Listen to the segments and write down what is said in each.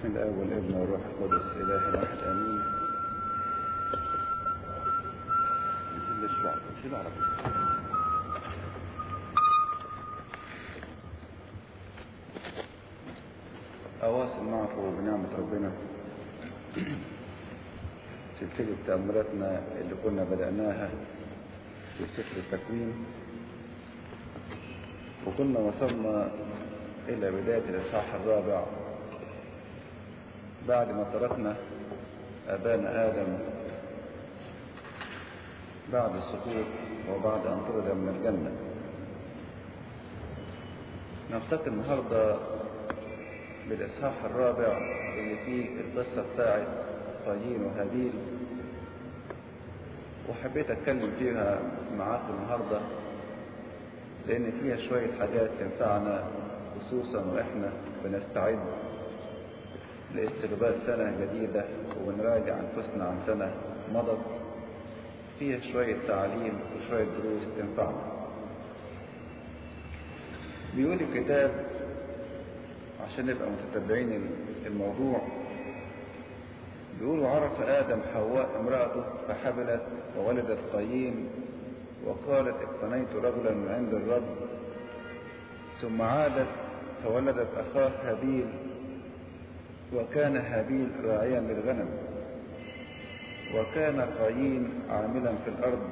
بسم الله والابن والروح القدس اله واحد امين نزل الشعب شيل عربي أواصل معكم بنعمة ربنا سلسلة تأملاتنا اللي كنا بدأناها في سفر التكوين وكنا وصلنا إلى بداية الإصحاح الرابع بعد ما تركنا أبانا آدم بعد السقوط وبعد أن طرد من الجنة نفتكر النهاردة بالإصحاح الرابع اللي فيه القصة بتاعت قايين وهابيل وحبيت أتكلم فيها معاكم النهاردة لأن فيها شوية حاجات تنفعنا خصوصا وإحنا بنستعد لاستقبال سنة جديدة وبنراجع أنفسنا عن سنة مضت فيها شوية تعليم وشوية دروس تنفعنا بيقول الكتاب عشان نبقى متتبعين الموضوع بيقولوا عرف آدم حواء امرأته فحبلت وولدت قايين وقالت اقتنيت رجلا من عند الرب ثم عادت فولدت أخاه هابيل وكان هابيل راعيا للغنم وكان قايين عاملا في الأرض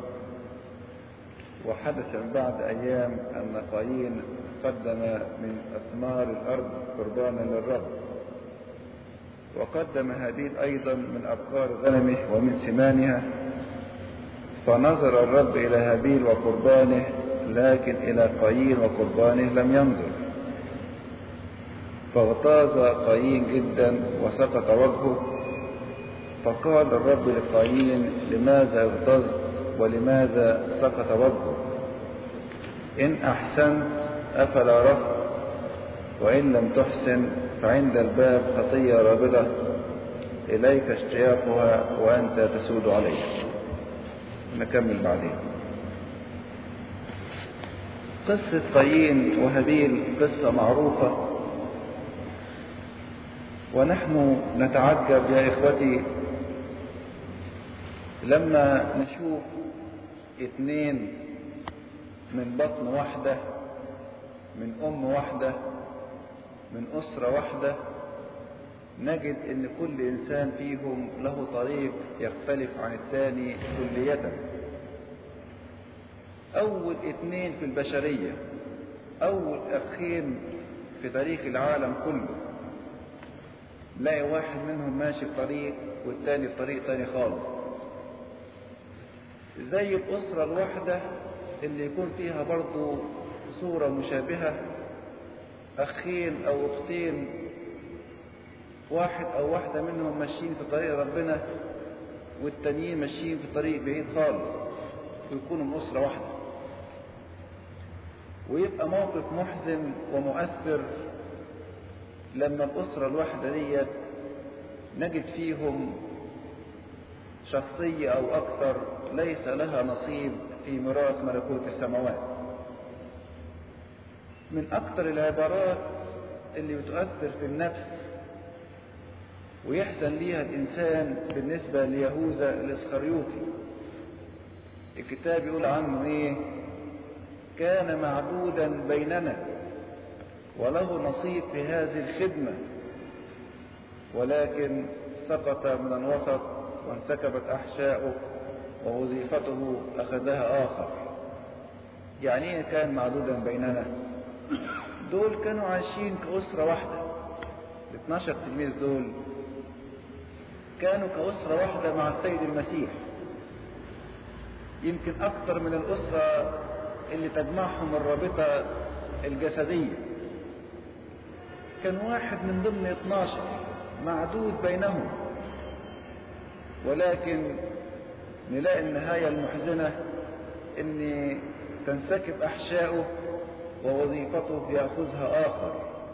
وحدث من بعد أيام أن قايين قدم من أثمار الأرض قربانا للرب وقدم هابيل أيضا من أبقار غنمه ومن سمانها فنظر الرب إلى هابيل وقربانه لكن إلى قايين وقربانه لم ينظر فاغتاظ قايين جدا وسقط وجهه فقال الرب لقايين لماذا اغتظت ولماذا سقط وجهه إن أحسنت أفلا رفض وإن لم تحسن فعند الباب خطية رابضة إليك اشتياقها وأنت تسود عليها نكمل بعدين قصة قايين وهابيل قصة معروفة ونحن نتعجب يا إخوتي لما نشوف اثنين من بطن واحدة من أم واحدة من أسرة واحدة نجد أن كل إنسان فيهم له طريق يختلف عن الثاني كلية أول اثنين في البشرية أول أخين في تاريخ العالم كله لاقي واحد منهم ماشي في طريق والتاني في طريق تاني خالص زي الأسرة الواحدة اللي يكون فيها برضو صورة مشابهة أخين أو أختين واحد أو واحدة منهم ماشيين في طريق ربنا والتانيين ماشيين في طريق بعيد خالص ويكونوا من أسرة واحدة ويبقى موقف محزن ومؤثر لما الأسرة الواحدة ديت نجد فيهم شخصية أو أكثر ليس لها نصيب في ميراث ملكوت السماوات من أكثر العبارات اللي بتؤثر في النفس ويحزن ليها الإنسان بالنسبة ليهوذا الإسخريوطي الكتاب يقول عنه إيه كان معبودا بيننا وله نصيب في هذه الخدمة ولكن سقط من الوسط وانسكبت أحشاؤه ووظيفته أخذها آخر يعني إيه كان معدودا بيننا دول كانوا عايشين كأسرة واحدة ال 12 تلميذ دول كانوا كأسرة واحدة مع السيد المسيح يمكن أكثر من الأسرة اللي تجمعهم الرابطة الجسدية كان واحد من ضمن 12 معدود بينهم ولكن نلاقي النهاية المحزنة ان تنسكب احشاؤه ووظيفته يأخذها آخر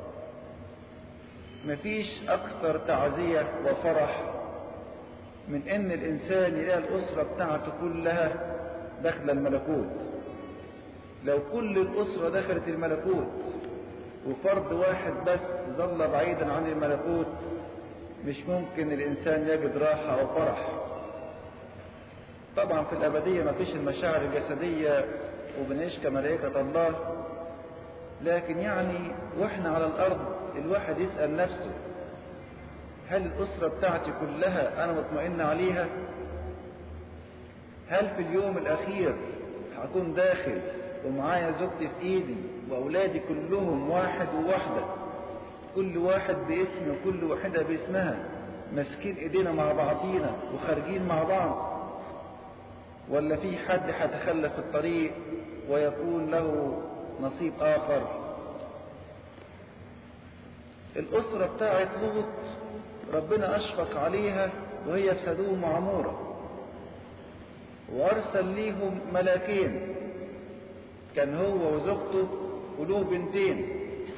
مفيش أكثر تعزية وفرح من إن الإنسان يلاقي الأسرة بتاعته كلها داخل الملكوت لو كل الأسرة دخلت الملكوت وفرد واحد بس ظل بعيدا عن الملكوت مش ممكن الإنسان يجد راحة أو فرح طبعا في الأبدية ما فيش المشاعر الجسدية وبنعيش كملائكة الله لكن يعني واحنا على الأرض الواحد يسأل نفسه هل الأسرة بتاعتي كلها أنا مطمئن عليها هل في اليوم الأخير هكون داخل ومعايا زوجتي في إيدي وأولادي كلهم واحد وواحدة كل واحد باسمه وكل واحدة باسمها ماسكين ايدينا مع بعضينا وخارجين مع بعض ولا في حد هيتخلف في الطريق ويكون له نصيب آخر الأسرة بتاعت لوط ربنا أشفق عليها وهي في سدوم وعمورة وأرسل ليهم ملاكين كان هو وزوجته وله بنتين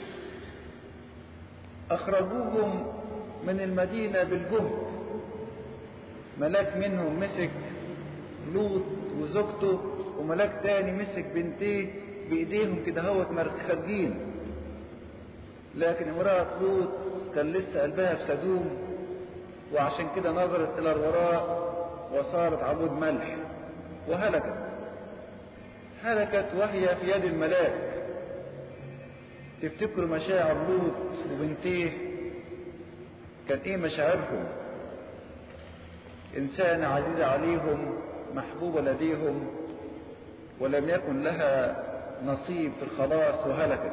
أخرجوهم من المدينة بالجهد ملاك منهم مسك لوط وزوجته وملاك تاني مسك بنتيه بإيديهم كده هوت خارجين لكن امرأة لوط كان لسه قلبها في سدوم وعشان كده نظرت إلى الوراء وصارت عمود ملح وهلكت هلكت وهي في يد الملاك تفتكروا مشاعر لوط وبنتيه كان ايه مشاعرهم انسانة عزيزة عليهم محبوبة لديهم ولم يكن لها نصيب في الخلاص وهلكت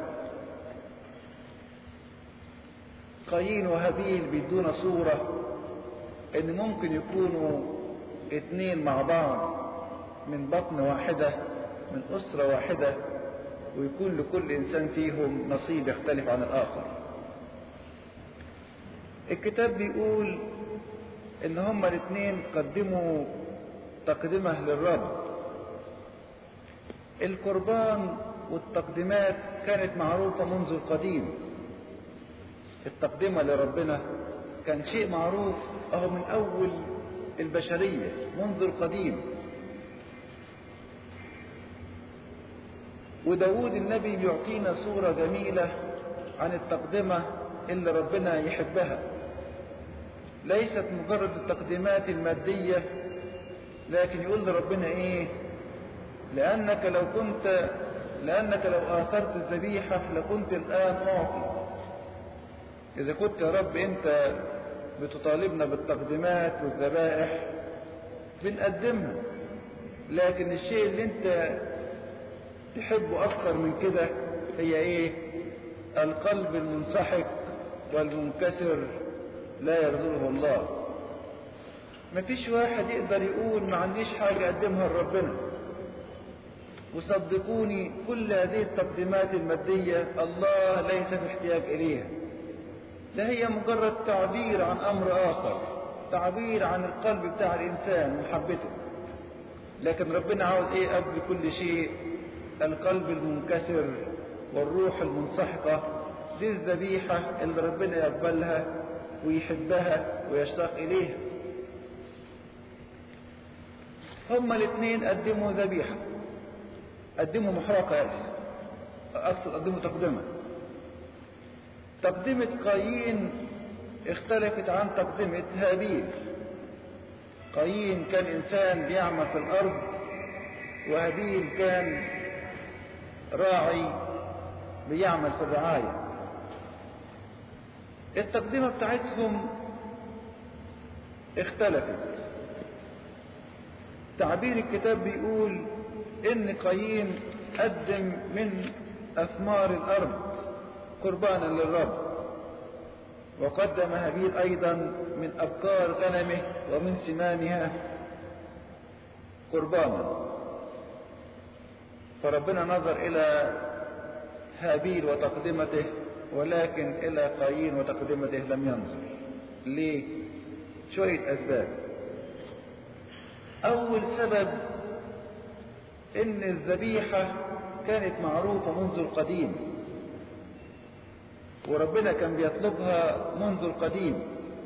قايين وهابيل بيدونا صورة ان ممكن يكونوا اتنين مع بعض من بطن واحدة من أسرة واحدة ويكون لكل إنسان فيهم نصيب يختلف عن الآخر الكتاب بيقول إن هما الاثنين قدموا تقدمة للرب القربان والتقديمات كانت معروفة منذ القديم التقدمة لربنا كان شيء معروف أهو من أول البشرية منذ القديم وداود النبي بيعطينا صورة جميلة عن التقدمة اللي ربنا يحبها ليست مجرد التقديمات المادية لكن يقول لربنا ايه لأنك لو كنت لأنك لو آثرت الذبيحة لكنت الآن أعطي إذا كنت يا رب أنت بتطالبنا بالتقديمات والذبائح بنقدمها لكن الشيء اللي أنت تحبه أكثر من كده هي إيه القلب المنسحق والمنكسر لا يرضيه الله مفيش واحد يقدر يقول ما عنديش حاجة أقدمها لربنا وصدقوني كل هذه التقديمات المادية الله ليس في احتياج إليها ده هي مجرد تعبير عن أمر آخر تعبير عن القلب بتاع الإنسان ومحبته لكن ربنا عاوز إيه قبل كل شيء القلب المنكسر والروح المنسحقة دي الذبيحة اللي ربنا يقبلها ويحبها ويشتاق إليها هما الاثنين قدموا ذبيحة قدموا محرقة آسف أقصد قدموا تقدمة تقدمة قايين اختلفت عن تقدمة هابيل قايين كان إنسان بيعمل في الأرض وهابيل كان راعي بيعمل في الرعاية التقدمة بتاعتهم اختلفت تعبير الكتاب بيقول ان قايين قدم من اثمار الارض قربانا للرب وقدم هابيل ايضا من ابكار غنمه ومن سمامها قربانا فربنا نظر الى هابيل وتقدمته ولكن الى قايين وتقدمته لم ينظر ليه شويه اسباب اول سبب ان الذبيحة كانت معروفة منذ القديم وربنا كان بيطلبها منذ القديم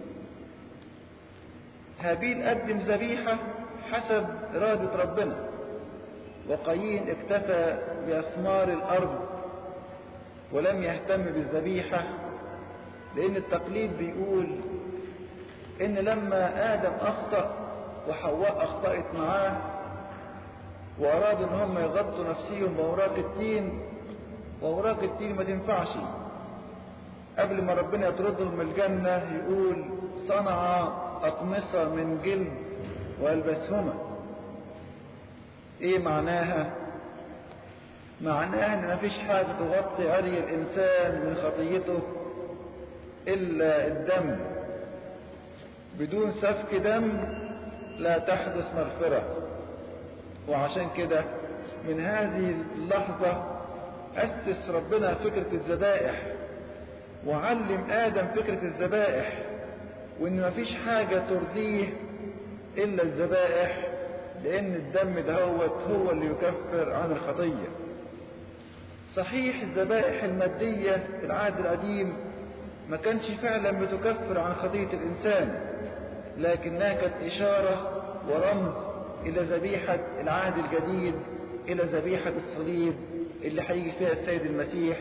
هابيل قدم ذبيحة حسب إرادة ربنا وقايين اكتفى بأثمار الأرض ولم يهتم بالذبيحة لأن التقليد بيقول ان لما ادم اخطأ وحواء اخطأت معاه وارادوا ان هم يغطوا نفسيهم باوراق التين واوراق التين ما تنفعش قبل ما ربنا يطردهم من الجنة يقول صنع أقمصة من جلد والبسهما ايه معناها معناها ان مفيش حاجة تغطي عري الانسان من خطيته الا الدم بدون سفك دم لا تحدث مغفرة وعشان كده من هذه اللحظة أسس ربنا فكرة الذبائح وعلم آدم فكرة الذبائح وإن مفيش حاجة ترضيه إلا الذبائح لأن الدم دهوت هو اللي يكفر عن الخطية صحيح الذبائح المادية في العهد القديم ما كانش فعلا بتكفر عن خطية الإنسان لكنها كانت إشارة ورمز إلى ذبيحة العهد الجديد إلى ذبيحة الصليب اللي هيجي فيها السيد المسيح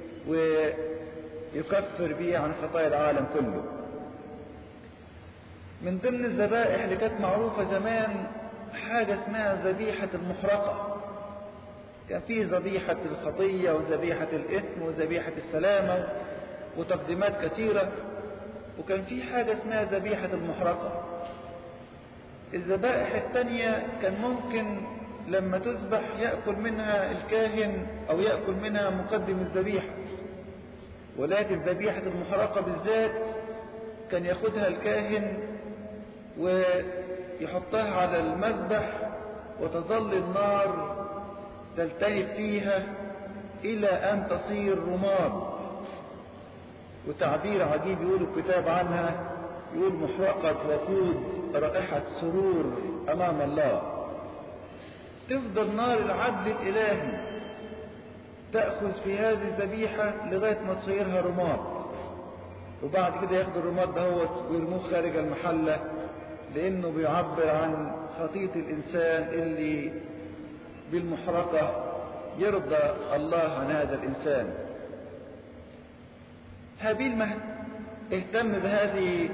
ويكفر بيه عن خطايا العالم كله من ضمن الذبائح اللي كانت معروفة زمان حاجة اسمها ذبيحة المحرقة كان في ذبيحة الخطية وذبيحة الإثم وذبيحة السلامة وتقديمات كثيرة وكان في حاجة اسمها ذبيحة المحرقة الذبائح الثانية كان ممكن لما تذبح يأكل منها الكاهن أو يأكل منها مقدم الذبيحة ولكن ذبيحة المحرقة بالذات كان ياخدها الكاهن ويحطها على المذبح وتظل النار تلتهب فيها إلى أن تصير رماد وتعبير عجيب يقول الكتاب عنها يقول محرقة وقود رائحة سرور أمام الله تفضل نار العدل الإلهي تأخذ في هذه الذبيحة لغاية ما تصيرها رماد وبعد كده ياخدوا الرماد دهوت ويرموه خارج المحلة لأنه بيعبر عن خطية الإنسان اللي بالمحرقة يرضى الله عن هذا الإنسان هابيل ما اهتم بهذه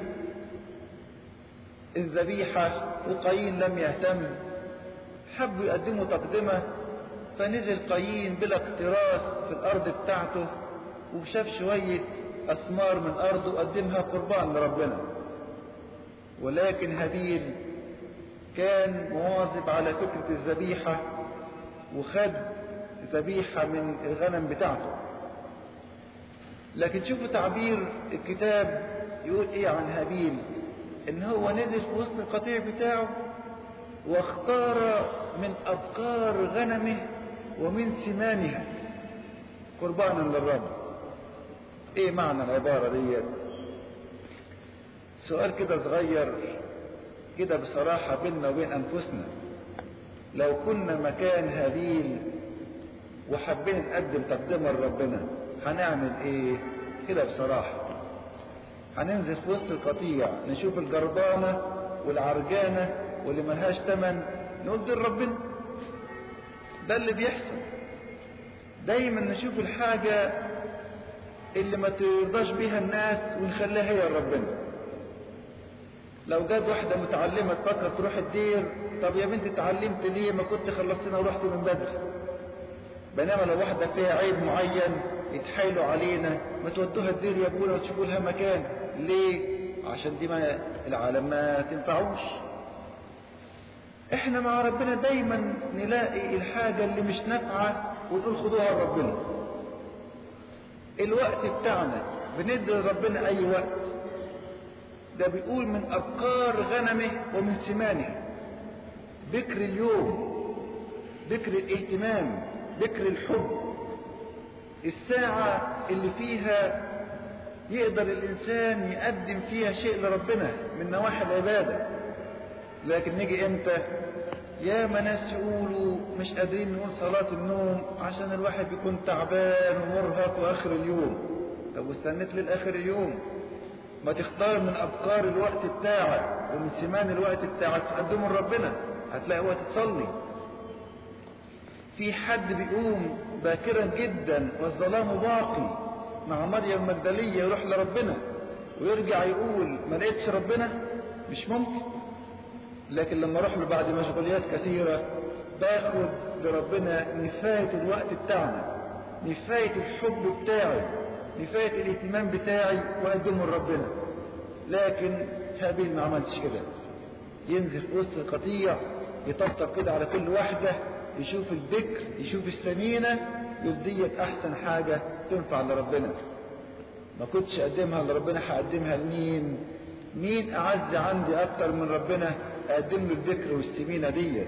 الذبيحة وقايين لم يهتم حبوا يقدموا تقدمة فنزل قايين بلا اكتراث في الأرض بتاعته وشاف شوية أثمار من أرضه وقدمها قربان لربنا ولكن هابيل كان مواظب على فكرة الذبيحة وخد ذبيحة من الغنم بتاعته لكن شوفوا تعبير الكتاب يقول ايه عن هابيل ان هو نزل في وسط القطيع بتاعه واختار من ابكار غنمه ومن سمانها قربانا للرب ايه معنى العبارة ديت سؤال كده صغير كده بصراحة بيننا وبين انفسنا لو كنا مكان هابيل وحبينا نقدم تقدمة لربنا هنعمل ايه كده بصراحة هننزل في وسط القطيع نشوف الجربانة والعرجانة واللي ملهاش تمن نقول دي ربنا ده اللي بيحصل دايما نشوف الحاجة اللي ما ترضاش بيها الناس ونخليها هي ربنا لو جت واحدة متعلمة تفكر تروح الدير طب يا بنتي اتعلمت ليه ما كنت خلصتنا ورحت من بدري بينما لو واحدة فيها عيب معين يتحايلوا علينا ما تودوها الدير يا ابونا وتشوفوا لها مكان ليه عشان دي ما العالم ما تنفعوش احنا مع ربنا دايما نلاقي الحاجة اللي مش نافعة ونقول خدوها لربنا الوقت بتاعنا بندي لربنا اي وقت ده بيقول من ابكار غنمه ومن سمانه بكر اليوم بكر الاهتمام بكر الحب الساعة اللي فيها يقدر الإنسان يقدم فيها شيء لربنا من نواحي العبادة لكن نيجي امتى يا ما ناس يقولوا مش قادرين نقول صلاة النوم عشان الواحد بيكون تعبان ومرهق واخر اليوم طب واستنيت للاخر اليوم ما تختار من ابكار الوقت بتاعك ومن سمان الوقت بتاعك تقدمه لربنا هتلاقي وقت تصلي في حد بيقوم باكرا جدا والظلام باقي مع مريم المجدلية يروح لربنا ويرجع يقول ما لقيتش ربنا مش ممكن لكن لما اروح له بعد مشغوليات كثيرة باخد لربنا نفاية الوقت بتاعنا نفاية الحب بتاعي نفاية الاهتمام بتاعي واقدمه لربنا لكن هابيل ما عملش كده ينزل في وسط القطيع يطبطب كده على كل واحدة يشوف البكر يشوف السمينة يقول ديت أحسن حاجة تنفع لربنا ما كنتش أقدمها لربنا هقدمها لمين مين أعز عندي أكتر من ربنا أقدم له البكر والسمينة ديت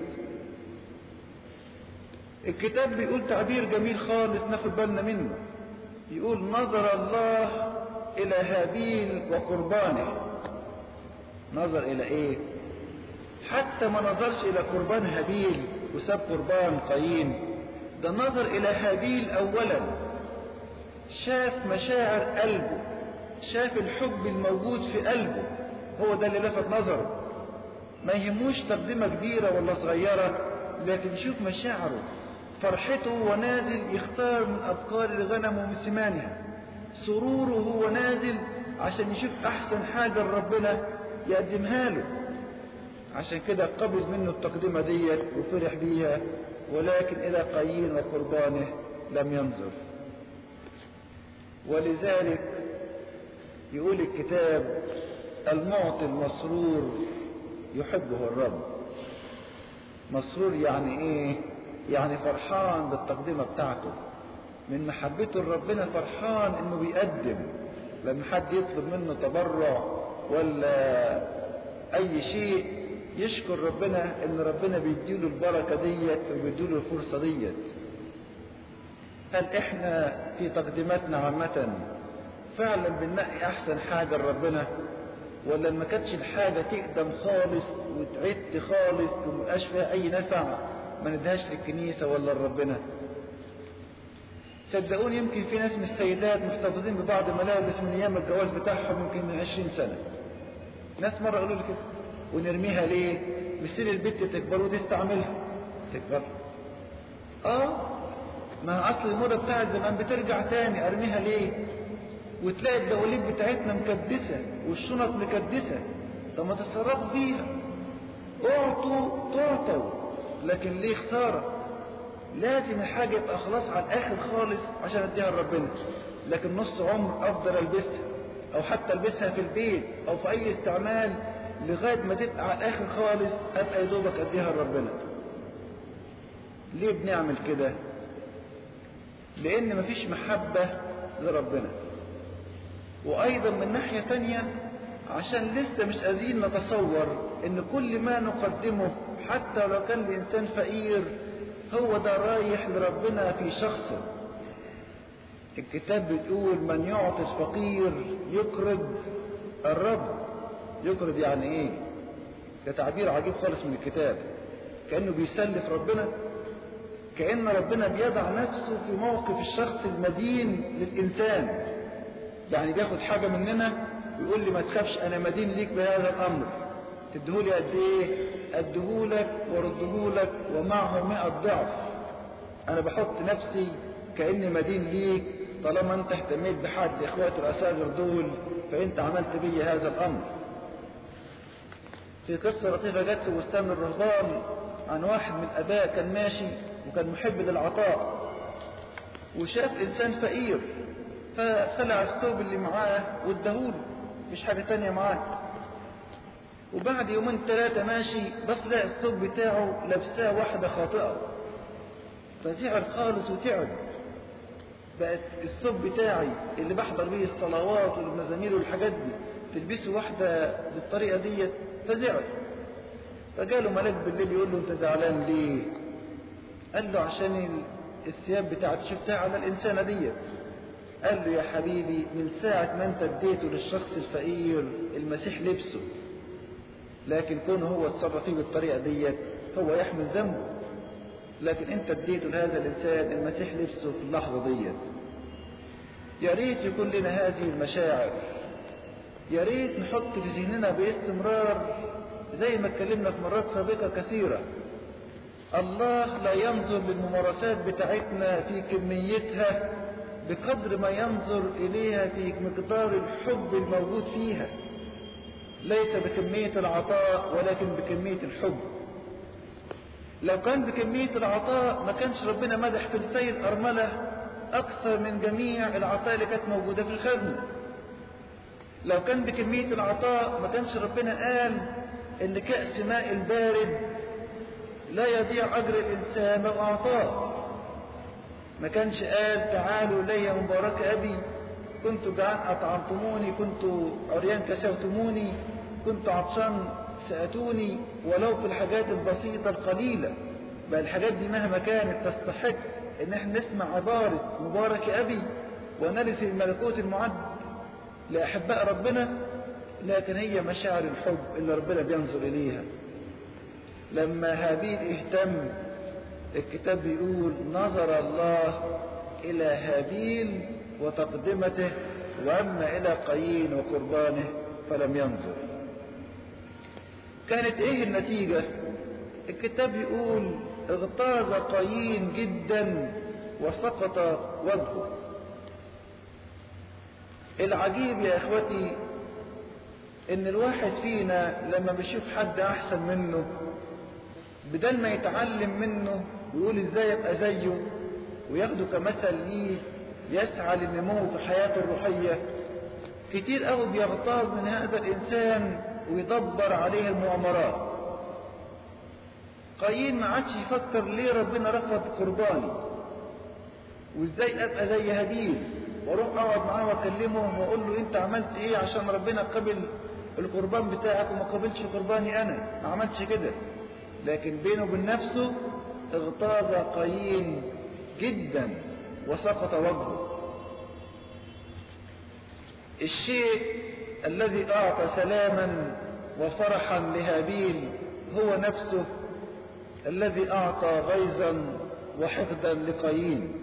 الكتاب بيقول تعبير جميل خالص ناخد بالنا منه يقول نظر الله إلى هابيل وقربانه نظر إلى إيه حتى ما نظرش إلى قربان هابيل وساب قربان قايين ده نظر إلى هابيل أولا شاف مشاعر قلبه شاف الحب الموجود في قلبه هو ده اللي لفت نظره ما يهموش تقدمة كبيرة ولا صغيرة لكن يشوف مشاعره فرحته وهو نازل يختار من أبقار الغنم ومن سمانها سروره وهو نازل عشان يشوف أحسن حاجة لربنا يقدمها له عشان كده قبل منه التقدمة ديت وفرح بيها ولكن إلى قايين وقربانه لم ينظر ولذلك يقول الكتاب المعطي المسرور يحبه الرب مسرور يعني ايه يعني فرحان بالتقدمة بتاعته من محبته لربنا فرحان انه بيقدم لما حد يطلب منه تبرع ولا اي شيء يشكر ربنا ان ربنا بيديله البركة ديت وبيديله الفرصة ديت هل احنا في تقديماتنا عامة فعلا بننقي احسن حاجة لربنا ولا ما كانتش الحاجة تقدم خالص وتعد خالص ومبقاش فيها اي نفع ما ندهاش للكنيسة ولا لربنا صدقوني يمكن في ناس من السيدات محتفظين ببعض الملابس من ايام الجواز بتاعهم يمكن من عشرين سنة ناس مرة قالوا لي كده ونرميها ليه مثل البت تكبر وتستعملها تكبر اه ما اصل الموضة بتاعت زمان بترجع تاني ارميها ليه وتلاقي الدواليب بتاعتنا مكدسة والشنط مكدسة طب ما تتصرفوا فيها اعطوا تعطوا لكن ليه خسارة لازم الحاجة يبقى خلاص على الاخر خالص عشان اديها لربنا لكن نص عمر افضل البسها او حتى البسها في البيت او في اي استعمال لغاية ما تبقى على الاخر خالص ابقى يدوبك اديها لربنا ليه بنعمل كده لان مفيش محبة لربنا وايضا من ناحية تانية عشان لسه مش قادرين نتصور ان كل ما نقدمه حتى لو كان الانسان فقير هو ده رايح لربنا في شخصه الكتاب بتقول من يعطي الفقير يقرض الرب يقرض يعني ايه ده تعبير عجيب خالص من الكتاب كأنه بيسلف ربنا كأن ربنا بيضع نفسه في موقف الشخص المدين للإنسان يعني بياخد حاجة مننا ويقول لي ما تخافش أنا مدين ليك بهذا الأمر تديهولي قد إيه أديهولك وردهولك ومعه مئة ضعف أنا بحط نفسي كأني مدين ليك طالما أنت اهتميت بحد إخوات الأساغر دول فأنت عملت بي هذا الأمر في قصة لطيفة جت في بستان الرهبان عن واحد من الآباء كان ماشي وكان محب للعطاء وشاف إنسان فقير فخلع الثوب اللي معاه واداهوله مفيش حاجة تانية معاه وبعد يومين ثلاثة ماشي بس لقى الثوب بتاعه لابساه واحدة خاطئة فزعل خالص وتعب بقت الثوب بتاعي اللي بحضر بيه الصلوات والمزامير والحاجات دي تلبسه واحدة بالطريقة ديت فزعل فجاله ملاك بالليل يقول له انت زعلان ليه قال له عشان الثياب بتاعتي شفتها على الإنسانة ديت قال له يا حبيبي من ساعة ما انت اديته للشخص الفقير المسيح لبسه لكن كونه هو اتصرف فيه بالطريقة ديت هو يحمل ذنبه لكن انت اديته لهذا الانسان المسيح لبسه في اللحظة ديت يا ريت يكون لنا هذه المشاعر يا ريت نحط في ذهننا باستمرار زي ما اتكلمنا في مرات سابقة كثيرة الله لا ينظر للممارسات بتاعتنا في كميتها بقدر ما ينظر إليها في مقدار الحب الموجود فيها ليس بكمية العطاء ولكن بكمية الحب لو كان بكمية العطاء ما كانش ربنا مدح في السيد أرملة أكثر من جميع العطاء اللي كانت موجودة في الخدمة لو كان بكمية العطاء ما كانش ربنا قال إن كأس ماء البارد لا يضيع أجر الإنسان لو أعطاه ما كانش قال تعالوا لي مبارك أبي كنت جعان أطعمتموني كنت عريان كسوتموني كنت عطشان سأتوني ولو في الحاجات البسيطة القليلة بل الحاجات دي مهما كانت تستحق ان احنا نسمع عبارة مبارك أبي ونرث الملكوت المعد لأحباء ربنا لكن هي مشاعر الحب اللي ربنا بينظر إليها لما هابيل اهتم الكتاب بيقول نظر الله إلى هابيل وتقدمته وأما إلى قايين وقربانه فلم ينظر كانت إيه النتيجة الكتاب يقول اغتاظ قايين جدا وسقط وجهه العجيب يا اخوتي ان الواحد فينا لما بيشوف حد احسن منه بدل ما يتعلم منه ويقول ازاي ابقى زيه وياخده كمثل ليه يسعى للنمو في حياته الروحية كتير قوي بيغتاظ من هذا الانسان ويدبر عليه المؤامرات قايين ما عادش يفكر ليه ربنا رفض قرباني وازاي ابقى زي هابيل واروح اقعد معاه واكلمه واقول له انت عملت ايه عشان ربنا قبل القربان بتاعك وما قبلش قرباني انا ما عملتش كده لكن بينه وبين نفسه اغتاظ قايين جدا وسقط وجهه الشيء الذي اعطى سلاما وفرحا لهابيل هو نفسه الذي اعطى غيظا وحقدا لقايين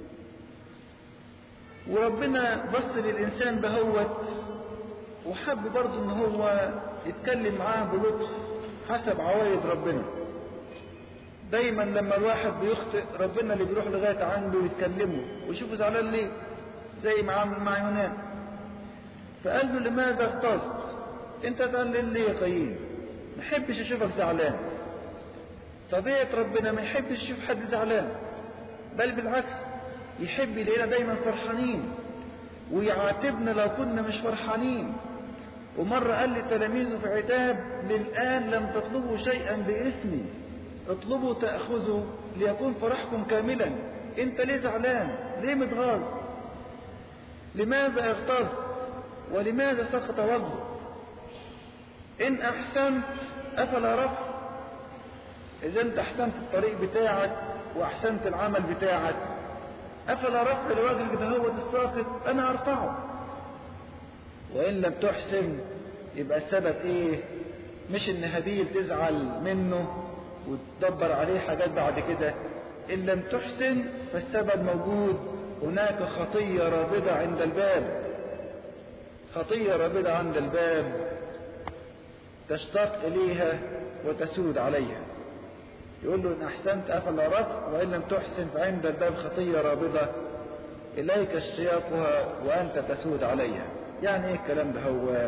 وربنا بص للإنسان بهوت وحب برضه إن هو يتكلم معاه بلطف حسب عوايد ربنا دايما لما الواحد بيخطئ ربنا اللي بيروح لغاية عنده ويتكلمه ويشوفه زعلان ليه زي ما عمل مع يونان فقال له لماذا اغتظت انت زعلان ليه يا قايين ما احبش اشوفك زعلان طبيعة ربنا ما يحبش يشوف حد زعلان بل بالعكس يحب يلاقينا دايما فرحانين ويعاتبنا لو كنا مش فرحانين ومرة قال لتلاميذه في عتاب للآن لم تطلبوا شيئا باسمي اطلبوا تأخذوا ليكون فرحكم كاملا انت ليه زعلان ليه متغاظ لماذا اغتظت ولماذا سقط وجهه ان احسنت افلا رفع اذا انت احسنت الطريق بتاعك واحسنت العمل بتاعك أفلا رفع لوجهك دهوة الساقط أنا أرفعه وإن لم تحسن يبقى السبب إيه مش إن هابيل تزعل منه وتدبر عليه حاجات بعد كده إن لم تحسن فالسبب موجود هناك خطية رابضة عند الباب خطية رابضة عند الباب تشتاق إليها وتسود عليها يقول له إن أحسنت أفلا رفع وإن لم تحسن فعند الباب خطية رابضة إليك اشتياقها وأنت تسود عليها يعني إيه الكلام ده هو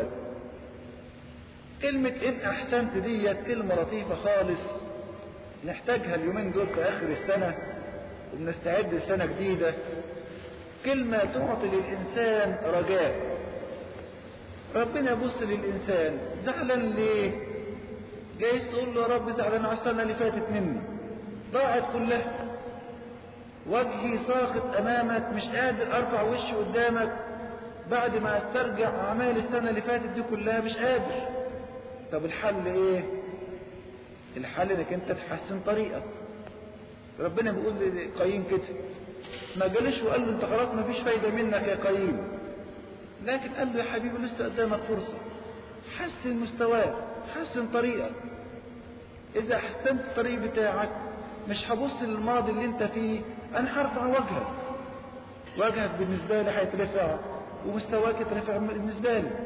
كلمة إن أحسنت ديت كلمة لطيفة خالص نحتاجها اليومين دول في آخر السنة وبنستعد لسنة جديدة كلمة تعطي للإنسان رجاء ربنا يبص للإنسان زعلان ليه جايز تقول له يا رب زعلان على السنة اللي فاتت مني ضاعت كلها وجهي ساخط أمامك مش قادر أرفع وشي قدامك بعد ما أسترجع أعمال السنة اللي فاتت دي كلها مش قادر طب الحل إيه الحل إنك أنت تحسن طريقك ربنا بيقول لقايين كده ما جالش وقال له أنت خلاص ما فيش فايدة منك يا قايين لكن قال له يا حبيبي لسه قدامك فرصة حسن مستواك حسن طريقك إذا حسنت الطريق بتاعك مش هبص للماضي اللي انت فيه انا هرفع وجهك وجهك بالنسبة لي هيترفع ومستواك يترفع بالنسبة لي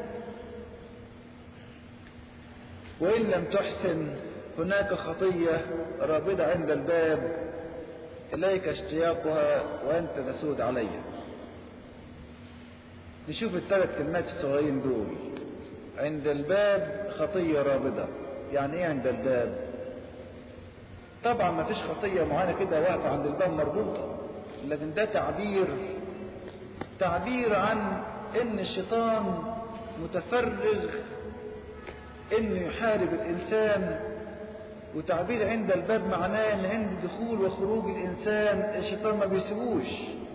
وإن لم تحسن هناك خطية رابضة عند الباب إليك اشتياقها وأنت تسود عليها نشوف الثلاث كلمات الصغيرين دول عند الباب خطية رابضة يعني ايه عند الباب طبعا ما فيش خطية معينة كده واقفة عند الباب مربوطة لكن ده تعبير تعبير عن ان الشيطان متفرغ انه يحارب الانسان وتعبير عند الباب معناه ان عند دخول وخروج الانسان الشيطان ما بيسيبوش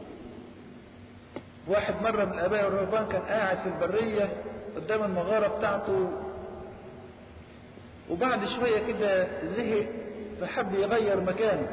واحد مرة من الاباء الرهبان كان قاعد في البرية قدام المغارة بتاعته وبعد شوية كده زهق فحب يغير مكانه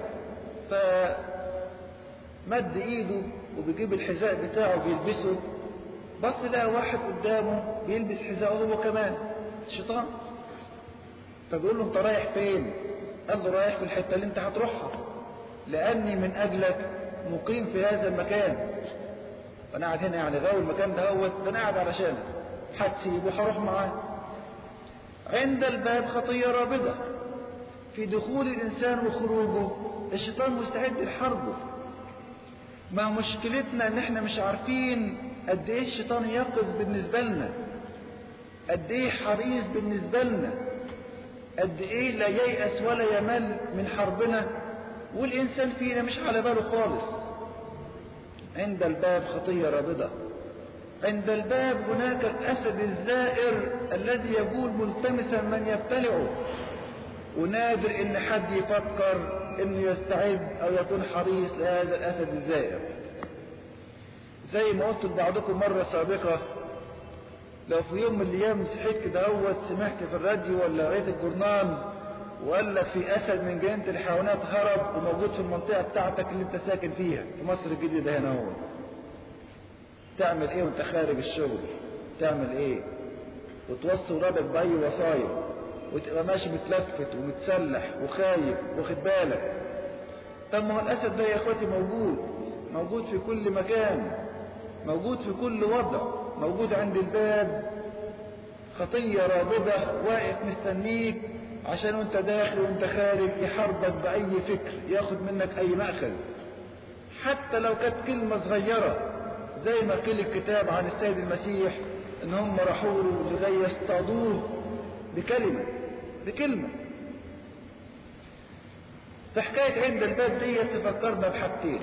فمد ايده وبيجيب الحذاء بتاعه بيلبسه بص لقى واحد قدامه بيلبس حذاءه هو كمان الشيطان فبيقول له انت رايح فين قال له رايح في الحته اللي انت هتروحها لاني من اجلك مقيم في هذا المكان فانا قاعد هنا يعني غاوي المكان ده هو ده انا قاعد علشانك هتسيبه هروح معاه عند الباب خطيه رابضه في دخول الانسان وخروجه الشيطان مستعد لحربه ما مشكلتنا ان احنا مش عارفين قد ايه الشيطان يقظ بالنسبه لنا قد ايه حريص بالنسبه لنا قد ايه لا ييأس ولا يمل من حربنا والانسان فينا مش على باله خالص عند الباب خطيه رابضه عند الباب هناك الاسد الزائر الذي يقول ملتمسا من يبتلعه ونادر ان حد يفكر انه يستعد او يكون حريص لهذا الاسد الزائر زي ما قلت لبعضكم مرة سابقة لو في يوم من الايام صحيت كده اهوت سمعت في الراديو ولا قريت الجورنال وقال لك في اسد من جنينة الحيوانات هرب وموجود في المنطقة بتاعتك اللي انت ساكن فيها في مصر الجديدة هنا هو تعمل ايه وانت خارج الشغل تعمل ايه وتوصي ولادك باي وصايا وتبقى ماشي متلفت ومتسلح وخايف واخد بالك طب ما هو الاسد ده يا اخواتي موجود موجود في كل مكان موجود في كل وضع موجود عند الباب خطية رابضة واقف مستنيك عشان وانت داخل وانت خارج يحاربك بأي فكر ياخد منك أي مأخذ حتى لو كانت كلمة صغيرة زي ما قيل الكتاب عن السيد المسيح ان هم راحوا له لغاية يصطادوه بكلمة بكلمة فحكاية عند الباب دي تفكرنا بحاجتين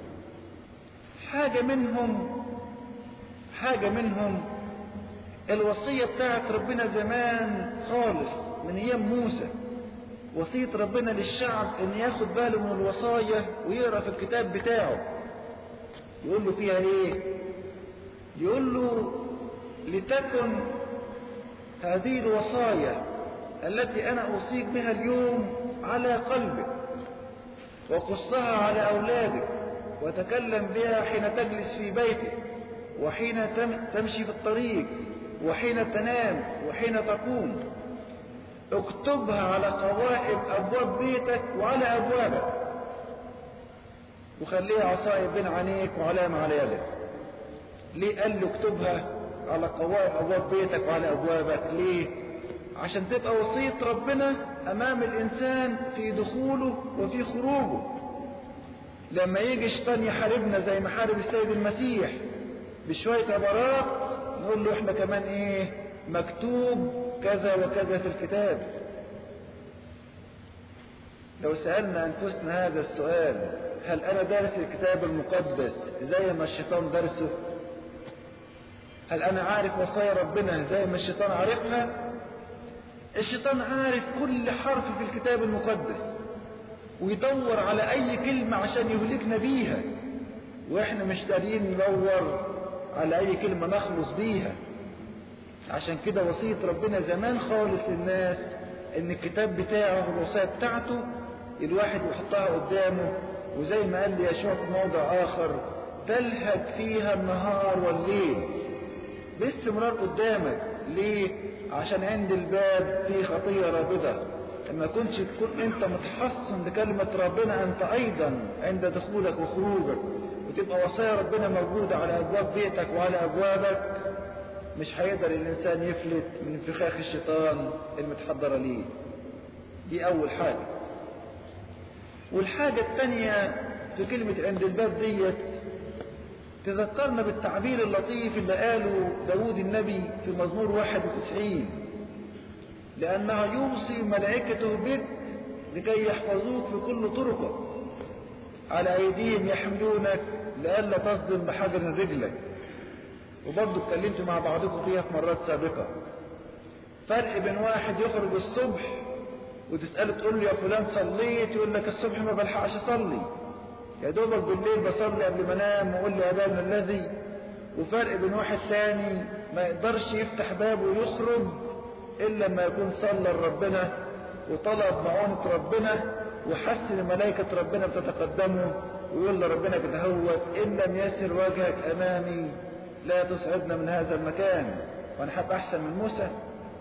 حاجة منهم حاجة منهم الوصية بتاعت ربنا زمان خالص من ايام موسى وصية ربنا للشعب ان ياخد باله من الوصايا ويقرا في الكتاب بتاعه يقول له فيها ايه يقول له لتكن هذه الوصايا التي انا اوصيك بها اليوم على قلبك وقصها على اولادك وتكلم بها حين تجلس في بيتك وحين تمشي في الطريق وحين تنام وحين تقوم اكتبها على قوائم ابواب بيتك وعلى ابوابك وخليها عصاية بين عينيك وعلامة على يدك ليه قال له اكتبها على قوائم ابواب بيتك وعلى ابوابك ليه عشان تبقى وصية ربنا امام الانسان في دخوله وفي خروجه لما يجي الشيطان يحاربنا زي ما حارب السيد المسيح بشوية عبارات نقول له احنا كمان ايه مكتوب كذا وكذا في الكتاب لو سألنا أنفسنا هذا السؤال هل أنا دارس الكتاب المقدس زي ما الشيطان درسه هل أنا عارف وصايا ربنا زي ما الشيطان عارفها الشيطان عارف كل حرف في الكتاب المقدس ويدور على أي كلمة عشان يهلكنا بيها وإحنا مش قادرين ندور على أي كلمة نخلص بيها عشان كده وصية ربنا زمان خالص للناس إن الكتاب بتاعه والوصايا بتاعته الواحد يحطها قدامه وزي ما قال لي يشوع في موضع آخر تلهج فيها النهار والليل باستمرار قدامك ليه؟ عشان عند الباب في خطية رابضة لما كنتش تكون انت متحصن بكلمة ربنا انت ايضا عند دخولك وخروجك وتبقى وصايا ربنا موجودة على ابواب بيتك وعلى ابوابك مش هيقدر الانسان يفلت من فخاخ الشيطان المتحضرة ليه دي اول حاجة والحاجة الثانية في كلمة عند الباب ديت تذكرنا بالتعبير اللطيف اللي قاله داود النبي في مزمور 91 لأنها يوصي ملائكته بك لكي يحفظوك في كل طرقك على أيديهم يحملونك لئلا تصدم بحجر رجلك وبرضه اتكلمت مع بعضكم فيها في مرات سابقة فرق بين واحد يخرج الصبح وتسأله تقول له يا فلان صليت يقول لك الصبح ما بلحقش أصلي يا دوبك بالليل بصلي قبل ما انام واقول لي ابانا الذي وفرق بين واحد ثاني ما يقدرش يفتح بابه ويخرج الا لما يكون صلى لربنا وطلب معونة ربنا وحس ان ملائكة ربنا بتتقدمه ويقول لربنا كده هوت ان لم يسر وجهك امامي لا تصعدنا من هذا المكان وانا حاب احسن من موسى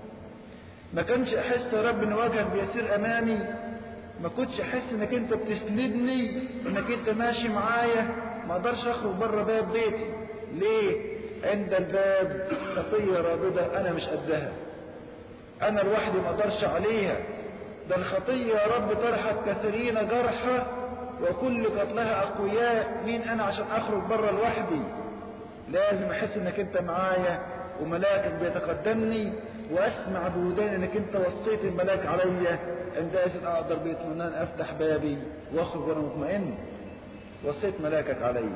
ما كانش احس يا رب ان وجهك بيسير امامي ما كنتش احس انك انت بتسندني انك انت ماشي معايا ما اقدرش اخرج بره باب بيتي ليه عند الباب خطيه رابضه انا مش قدها انا لوحدي ما اقدرش عليها ده الخطيه يا رب طرحت كثيرين جرحى وكل قتلها اقوياء مين انا عشان اخرج بره لوحدي لازم احس انك انت معايا وملاكك بيتقدمني واسمع بوداني انك انت وصيت الملاك عليا عندئذ اقدر باطمئنان افتح بابي واخرج وانا مطمئن وصيت ملاكك علي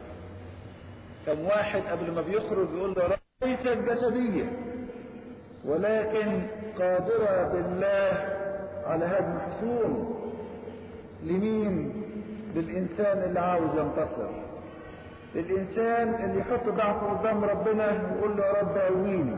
كم واحد قبل ما بيخرج يقول له رب ليست جسدية ولكن قادرة بالله على هدم حصون لمين للإنسان اللي عاوز ينتصر للإنسان اللي يحط ضعفه قدام ربنا ويقول له يا رب قويني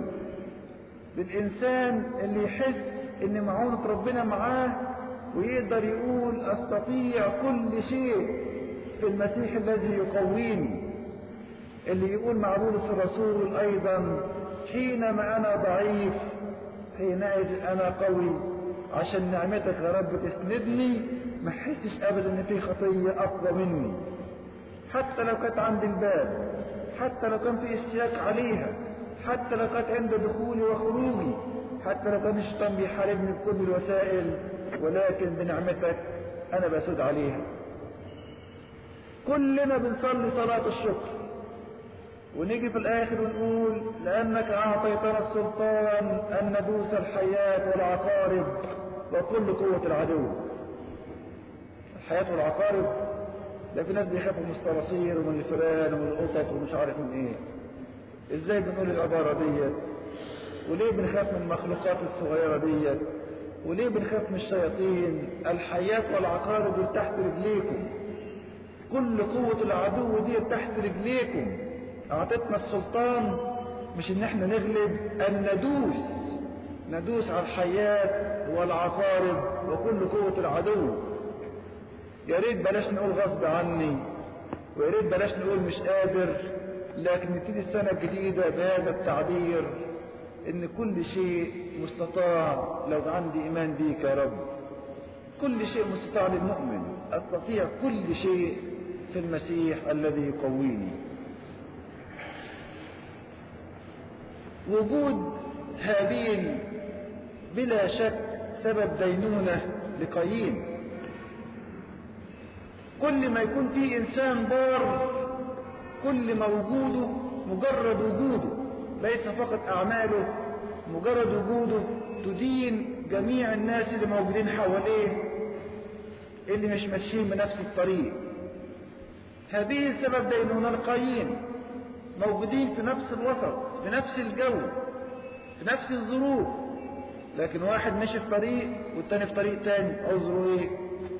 للإنسان اللي يحس إن معونة ربنا معاه ويقدر يقول أستطيع كل شيء في المسيح الذي يقويني اللي يقول مع بولس الرسول أيضا حينما أنا ضعيف حينئذ أنا قوي عشان نعمتك يا رب تسندني ما احسش ابدا ان في خطيه اقوى مني حتى لو كانت عند الباب حتى لو كان في اشتياق عليها حتى لو كانت عند دخولي وخروجي حتى لو كان الشيطان بيحاربني بكل الوسائل ولكن بنعمتك انا بسود عليها كلنا بنصلي صلاة الشكر ونيجي في الاخر ونقول لانك اعطيتنا السلطان ان ندوس الحياة والعقارب وكل قوة العدو الحياة والعقارب ده في ناس بيخافوا من الصراصير ومن الفئران ومن القطط ومش عارف من ايه ازاي بنقول العبارة ديت وليه بنخاف من المخلوقات الصغيرة ديت وليه بنخاف من الشياطين الحياة والعقارب دول تحت رجليكم كل قوة العدو دي تحت رجليكم اعطتنا السلطان مش ان احنا نغلب ان ندوس ندوس على الحياة والعقارب وكل قوة العدو يا ريت بلاش نقول غصب عني ويا ريت بلاش نقول مش قادر لكن نبتدي السنة الجديدة بهذا التعبير ان كل شيء مستطاع لو عندي ايمان بيك يا رب كل شيء مستطاع للمؤمن استطيع كل شيء في المسيح الذي يقويني وجود هابيل بلا شك سبب دينونة لقايين كل ما يكون فيه إنسان بار كل ما وجوده مجرد وجوده ليس فقط أعماله مجرد وجوده تدين جميع الناس اللي موجودين حواليه اللي مش ماشيين بنفس الطريق هذه سبب دينونة القايين موجودين في نفس الوسط في نفس الجو في نفس الظروف لكن واحد ماشي في طريق والتاني في طريق تاني عذره ايه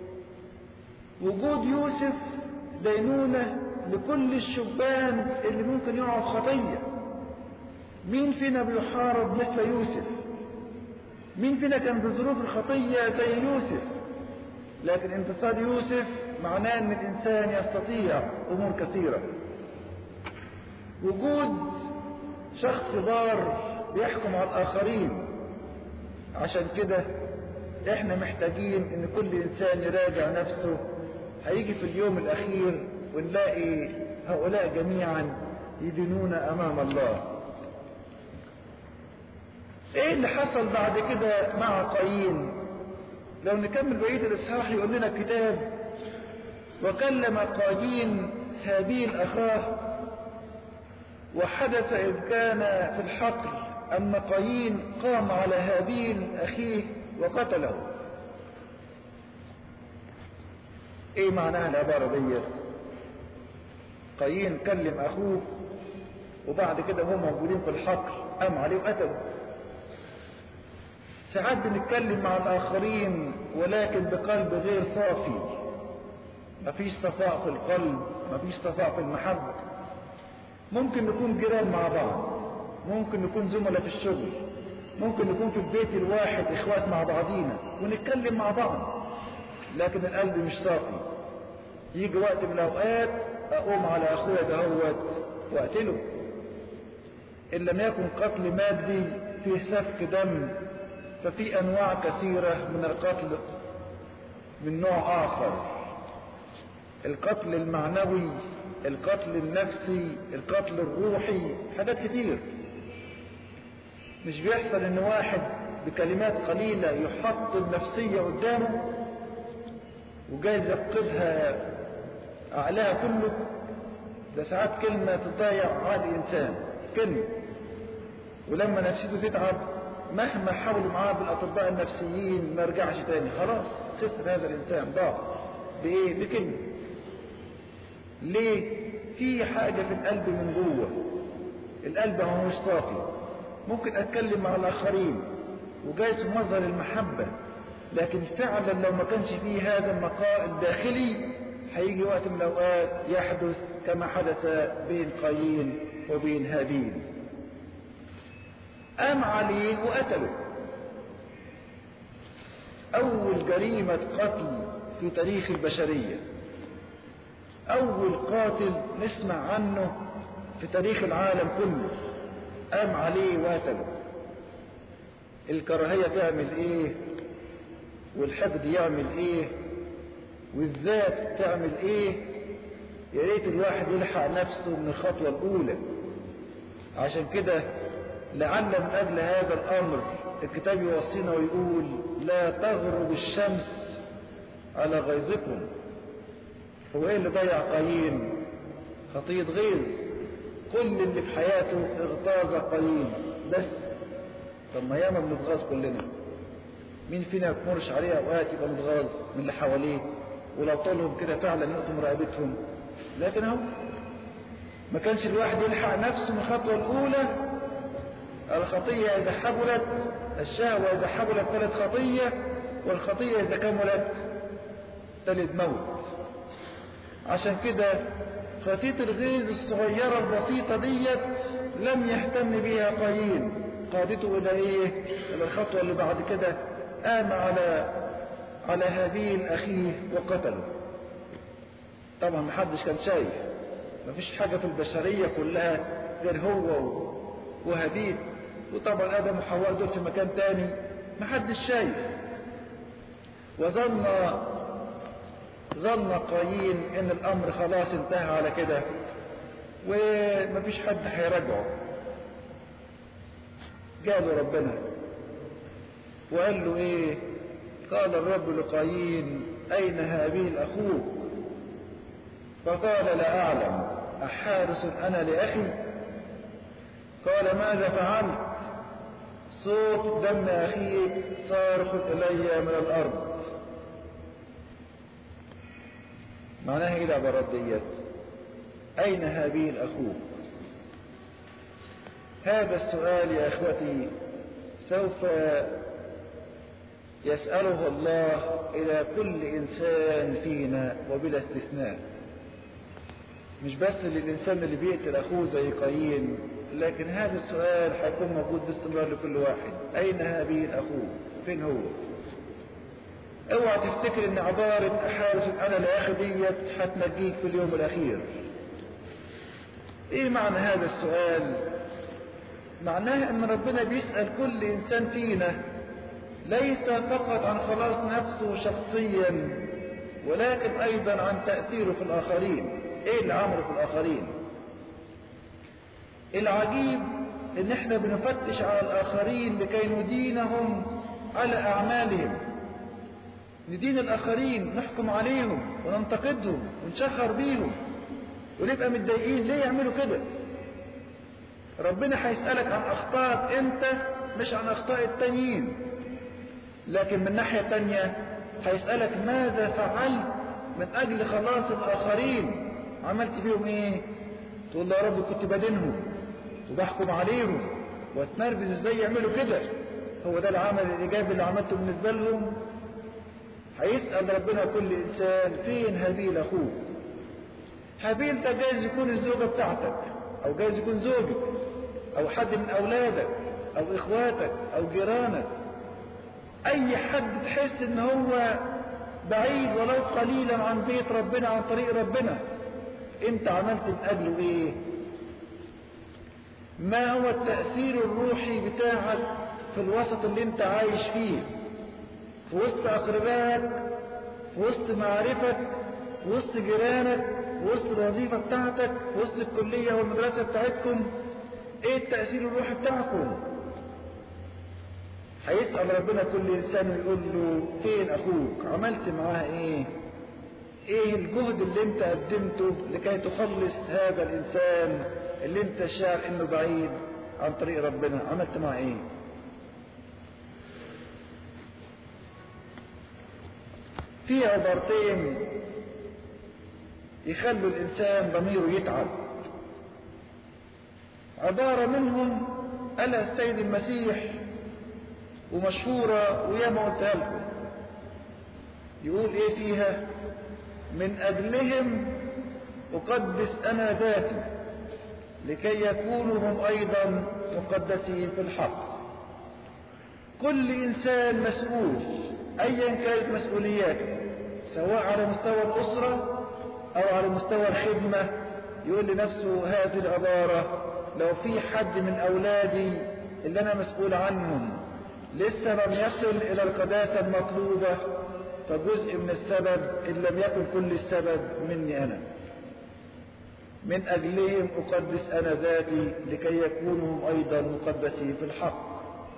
وجود يوسف دينونة لكل الشبان اللي ممكن يقعوا في خطية مين فينا بيحارب مثل يوسف مين فينا كان في ظروف الخطية زي يوسف لكن انتصار يوسف معناه ان الانسان يستطيع امور كثيرة وجود شخص بار بيحكم على الاخرين عشان كده احنا محتاجين ان كل انسان يراجع نفسه هيجي في اليوم الاخير ونلاقي هؤلاء جميعا يدينون امام الله ايه اللي حصل بعد كده مع قايين لو نكمل بقيه الاصحاح يقول لنا الكتاب وكلم قايين هابيل اخاه وحدث إذ كان في الحقل أن قايين قام على هابيل أخيه وقتله ايه معناها العبارة دي قايين كلم اخوه وبعد كده هم موجودين في الحقل قام عليه وقتله ساعات بنتكلم مع الاخرين ولكن بقلب غير صافي مفيش صفاء في القلب مفيش صفاء في المحبة ممكن نكون جيران مع بعض ممكن نكون زملاء في الشغل ممكن نكون في البيت الواحد اخوات مع بعضينا ونتكلم مع بعض لكن القلب مش صافي يجي وقت من الاوقات اقوم على اخويا دهوت واقتله ان لم يكن قتل مادي فيه سفك دم ففي انواع كثيرة من القتل من نوع اخر القتل المعنوي القتل النفسي القتل الروحي حاجات كتير مش بيحصل ان واحد بكلمات قليلة يحط النفسية قدامه وجايز يفقدها أعلاها كله ده ساعات كلمة تضيع عقل إنسان كلمة ولما نفسيته تتعب مهما حاولوا معاه بالأطباء النفسيين ما رجعش تاني خلاص خسر هذا الإنسان ضاع بإيه؟ بكلمة ليه؟ في حاجة في القلب من جوه القلب هو مش صافي ممكن أتكلم مع الآخرين وجايز مظهر المحبة لكن فعلا لو ما كانش فيه هذا النقاء الداخلي هيجي وقت من الأوقات يحدث كما حدث بين قايين وبين هابيل قام عليه وقتله أول جريمة قتل في تاريخ البشرية أول قاتل نسمع عنه في تاريخ العالم كله قام عليه وقتله الكراهية تعمل ايه والحقد يعمل ايه والذات تعمل ايه يا ريت الواحد يلحق نفسه من الخطوة الاولى عشان كده لعل من اجل هذا الامر الكتاب يوصينا ويقول لا تغرب الشمس على غيظكم هو ايه اللي ضيع قايين خطية غيظ كل اللي في حياته اغتاظ قايين بس طب ما ياما بنتغاظ كلنا مين فينا يتمرش عليه اوقات يبقى متغاظ من اللي حواليه ولو طولهم كده فعلا يقطم رقبتهم لكن اهو ما كانش الواحد يلحق نفسه من الخطوه الاولى الخطيه اذا حبلت الشهوه اذا حبلت ثلاث خطيه والخطيه اذا كملت ثالث موت عشان كده خطيه الغيظ الصغيره البسيطه ديت لم يهتم بها قايين قادته الى ايه الى الخطوه اللي بعد كده قام على على هابيل اخيه وقتله طبعا محدش كان شايف مفيش حاجة في البشرية كلها غير هو وهابيل وطبعا ادم وحواء دول في مكان تاني محدش شايف وظن ظن قايين ان الامر خلاص انتهى على كده ومفيش حد هيراجعه جاله ربنا وقال له ايه قال الرب لقايين اين هابيل اخوك فقال لا اعلم احارس انا لاخي قال ماذا فعلت صوت دم اخيك صارخ الي من الارض معناها ايه العبارات ديت اين هابيل اخوك هذا السؤال يا اخوتي سوف يسأله الله إلى كل إنسان فينا وبلا استثناء مش بس للإنسان اللي بيقتل أخوه زي قايين لكن هذا السؤال هيكون موجود باستمرار لكل واحد أين هابيل أخوه فين هو اوعى تفتكر ان عبارة احارس انا لاخي ديت هتنجيك في اليوم الاخير ايه معنى هذا السؤال معناه ان ربنا بيسأل كل انسان فينا ليس فقط عن خلاص نفسه شخصيا ولكن ايضا عن تأثيره في الاخرين ايه اللي عمله في الاخرين العجيب ان احنا بنفتش على الاخرين لكي ندينهم على اعمالهم ندين الاخرين نحكم عليهم وننتقدهم ونشخر بيهم ونبقى متضايقين ليه يعملوا كده ربنا هيسألك عن أخطائك أنت مش عن أخطاء التانيين لكن من ناحية تانية هيسألك ماذا فعلت من أجل خلاص الآخرين عملت فيهم إيه تقول له يا رب كنت بدينهم وبحكم عليهم واتنرفز ازاي يعملوا كده هو ده العمل الإيجابي اللي عملته بالنسبة لهم هيسأل ربنا كل إنسان فين هابيل أخوك هابيل ده جايز يكون الزوجة بتاعتك أو جايز يكون زوجك أو حد من أولادك أو إخواتك أو جيرانك أي حد تحس إن هو بعيد ولو قليلا عن بيت ربنا عن طريق ربنا أنت عملت من أجله إيه؟ ما هو التأثير الروحي بتاعك في الوسط اللي أنت عايش فيه في وسط أقربائك في وسط معارفك في وسط جيرانك في وسط الوظيفة بتاعتك في وسط الكلية والمدرسة بتاعتكم ايه التأثير الروحي بتاعكم هيسأل ربنا كل إنسان ويقول له فين أخوك عملت معاه ايه ايه الجهد اللي انت قدمته لكي تخلص هذا الإنسان اللي انت شاعر انه بعيد عن طريق ربنا عملت معاه ايه في عبارتين يخلوا الإنسان ضميره يتعب عبارة منهم قالها السيد المسيح ومشهورة وياما قلتها لكم يقول ايه فيها من أجلهم أقدس أنا ذاتي لكي يكونوا هم أيضا مقدسين في الحق كل إنسان مسؤول أيا كانت مسؤولياته سواء على مستوى الأسرة أو على مستوى الخدمة يقول لنفسه هذه العبارة لو في حد من أولادي اللي أنا مسؤول عنهم لسه لم يصل إلى القداسة المطلوبة فجزء من السبب إن لم يكن كل السبب مني أنا من أجلهم أقدس أنا ذاتي لكي يكونوا هم أيضا مقدسين في الحق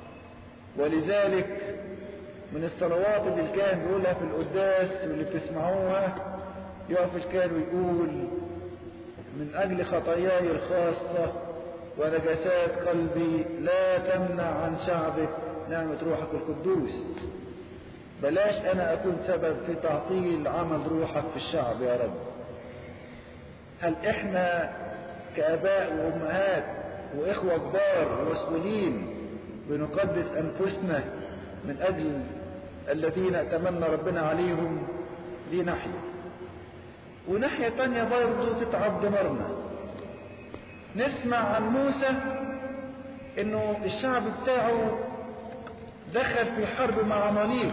ولذلك من الصلوات اللي الكاهن بيقولها في القداس واللي بتسمعوها يقف الكاهن ويقول من أجل خطاياي الخاصة ونجاسات قلبي لا تمنع عن شعبك نعمة روحك القدوس بلاش أنا أكون سبب في تعطيل عمل روحك في الشعب يا رب هل إحنا كآباء وأمهات وإخوة كبار ومسؤولين بنقدس أنفسنا من أجل الذين أتمنى ربنا عليهم دي ناحية وناحية تانية برضه تتعب دمرنا نسمع عن موسى انه الشعب بتاعه دخل في حرب مع عماليق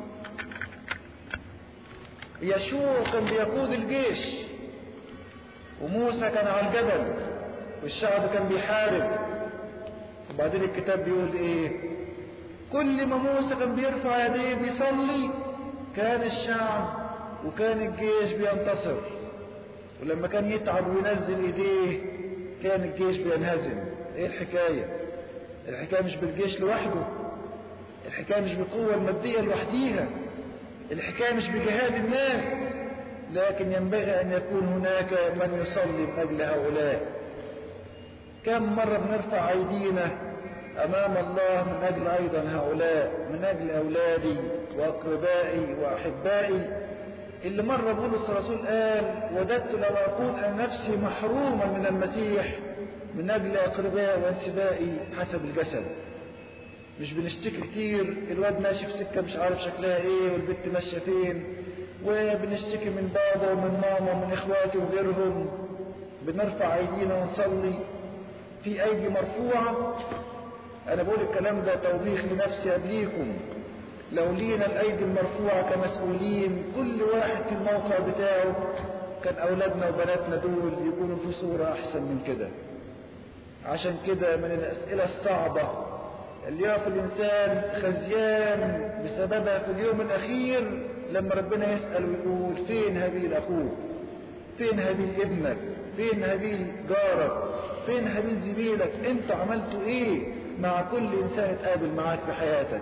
يشوع كان بيقود الجيش وموسى كان على الجبل والشعب كان بيحارب وبعدين الكتاب بيقول ايه كل ما موسى كان بيرفع يديه بيصلي كان الشعب وكان الجيش بينتصر ولما كان يتعب وينزل ايديه كان الجيش بينهزم ايه الحكاية الحكاية مش بالجيش لوحده الحكاية مش بالقوة المادية لوحديها الحكاية مش بجهاد الناس لكن ينبغي أن يكون هناك من يصلي من أجل هؤلاء كم مرة بنرفع أيدينا أمام الله من أجل أيضا هؤلاء من أجل أولادي وأقربائي وأحبائي اللي مرة بولس الرسول قال وددت لو أكون أنا نفسي محروما من المسيح من أجل أقربائي وانسبائي حسب الجسد مش بنشتكي كتير الواد ماشي في سكة مش عارف شكلها ايه والبنت ماشية فين وبنشتكي من بابا ومن ماما ومن اخواتي وغيرهم بنرفع ايدينا ونصلي في ايدي مرفوعة انا بقول الكلام ده توبيخ لنفسي قبليكم لو لينا الايدي المرفوعة كمسؤولين كل واحد في الموقع بتاعه كان اولادنا وبناتنا دول يكونوا في صورة احسن من كده عشان كده من الاسئلة الصعبة اللي يقف الإنسان خزيان بسببها في اليوم الأخير لما ربنا يسأل ويقول فين هابيل أخوك فين هابيل ابنك فين هابيل جارك فين هابيل زميلك انت عملتوا ايه مع كل إنسان اتقابل معاك في حياتك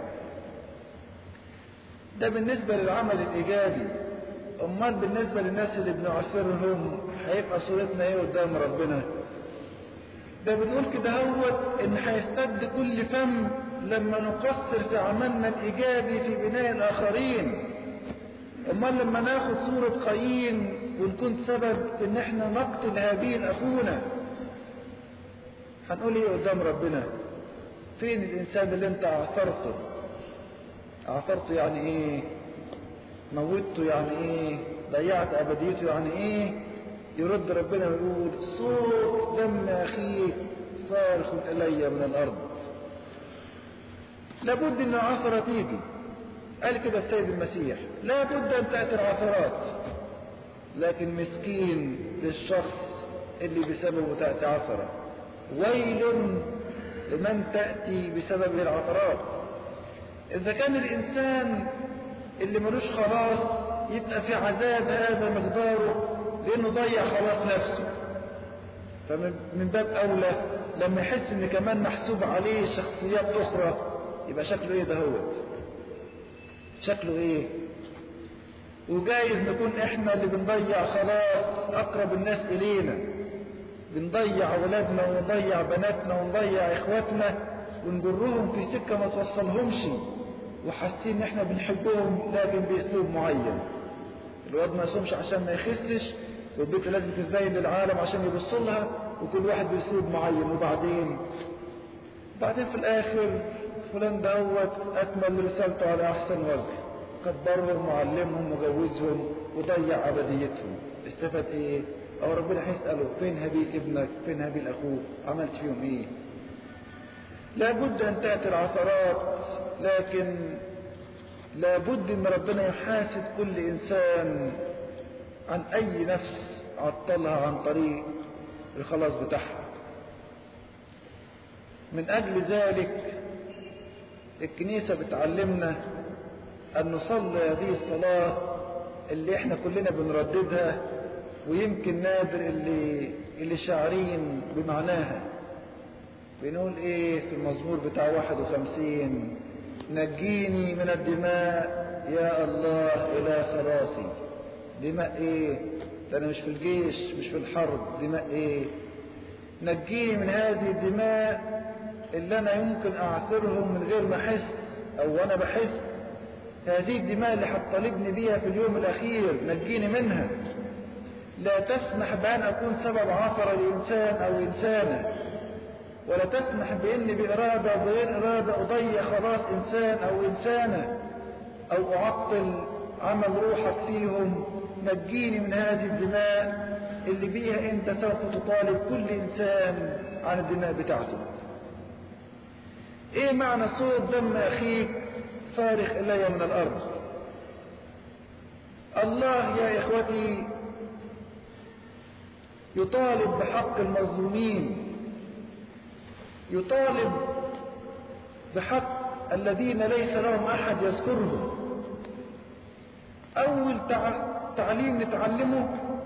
ده بالنسبة للعمل الإيجابي أمال بالنسبة للناس اللي بنعثرهم هيبقى صورتنا ايه قدام ربنا ده بنقول كده هوت ان هيستد كل فم لما نقصر في عملنا الايجابي في بناء الاخرين امال لما ناخد صورة قايين ونكون سبب ان احنا نقتل هابيل اخونا هنقول ايه قدام ربنا فين الانسان اللي انت عثرته عثرته يعني ايه موتته يعني ايه ضيعت ابديته يعني ايه يرد ربنا ويقول صوت دم اخيك صارخ الي من الارض لابد ان العثره تيجي قال كده السيد المسيح لابد ان تاتي العثرات لكن مسكين للشخص اللي بسببه تاتي عثره ويل لمن تاتي بسببه العثرات اذا كان الانسان اللي ملوش خلاص يبقى في عذاب هذا مقداره لانه ضيع خلاص نفسه فمن باب اولى لما يحس ان كمان محسوب عليه شخصيات اخرى يبقى شكله ايه ده هو شكله ايه وجايز نكون احنا اللي بنضيع خلاص اقرب الناس الينا بنضيع اولادنا ونضيع بناتنا ونضيع اخواتنا ونجرهم في سكه ما توصلهمش وحاسين ان احنا بنحبهم لكن باسلوب معين الواد ما يصومش عشان ما يخسش والبنت لازم تزين للعالم عشان يبصوا لها وكل واحد باسلوب معين وبعدين بعدين في الاخر فلان دوت اكمل رسالته على احسن وجه كبرهم وعلمهم وجوزهم وضيع ابديتهم استفاد ايه او ربنا هيساله فين هابيل ابنك فين هابيل اخوك عملت فيهم ايه لابد ان تاتي العثرات لكن لابد ان ربنا يحاسب كل انسان عن اي نفس عطلها عن طريق الخلاص بتاعها من اجل ذلك الكنيسة بتعلمنا ان نصلي هذه الصلاة اللي احنا كلنا بنرددها ويمكن نادر اللي اللي شاعرين بمعناها بنقول ايه في المزمور بتاع 51 نجيني من الدماء يا الله الى خلاصي دماء ايه ده انا مش في الجيش مش في الحرب دماء ايه نجيني من هذه الدماء اللي انا يمكن اعثرهم من غير ما احس او وانا بحس هذه الدماء اللي هتطالبني بيها في اليوم الاخير نجيني منها لا تسمح بان اكون سبب عثرة لانسان او انسانة ولا تسمح باني بارادة وغير ارادة اضيع خلاص انسان او انسانة او اعطل عمل روحك فيهم نجيني من هذه الدماء اللي بيها انت سوف تطالب كل انسان عن الدماء بتاعته ايه معنى صوت دم اخيك صارخ الي من الارض الله يا اخوتي يطالب بحق المظلومين يطالب بحق الذين ليس لهم احد يذكرهم اول تعليم نتعلمه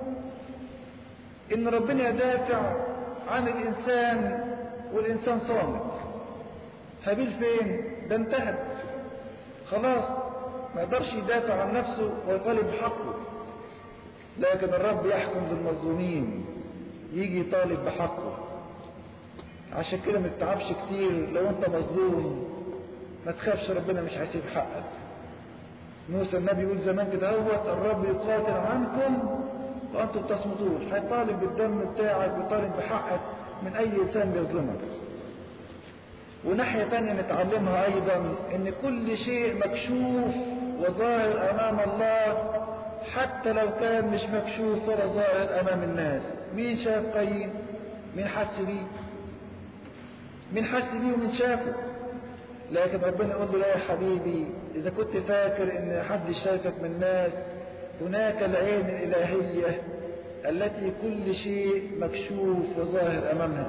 ان ربنا يدافع عن الانسان والانسان صامت هابيل فين ده انتهت خلاص ما يقدرش يدافع عن نفسه ويطالب بحقه لكن الرب يحكم للمظلومين يجي يطالب بحقه عشان كده ما تتعبش كتير لو انت مظلوم ما تخافش ربنا مش هيسيب حقك موسى النبي يقول زمان كده هو الرب يقاتل عنكم وانتم تصمتون هيطالب بالدم بتاعك ويطالب بحقك من اي انسان بيظلمك وناحية تانية نتعلمها ايضا ان كل شيء مكشوف وظاهر امام الله حتى لو كان مش مكشوف ولا ظاهر امام الناس مين شاف قايين مين حس بيه مين حس بيه ومين شافه لكن ربنا يقول له لا يا حبيبي اذا كنت فاكر ان حد شايفك من الناس هناك العين الالهية التي كل شيء مكشوف وظاهر امامها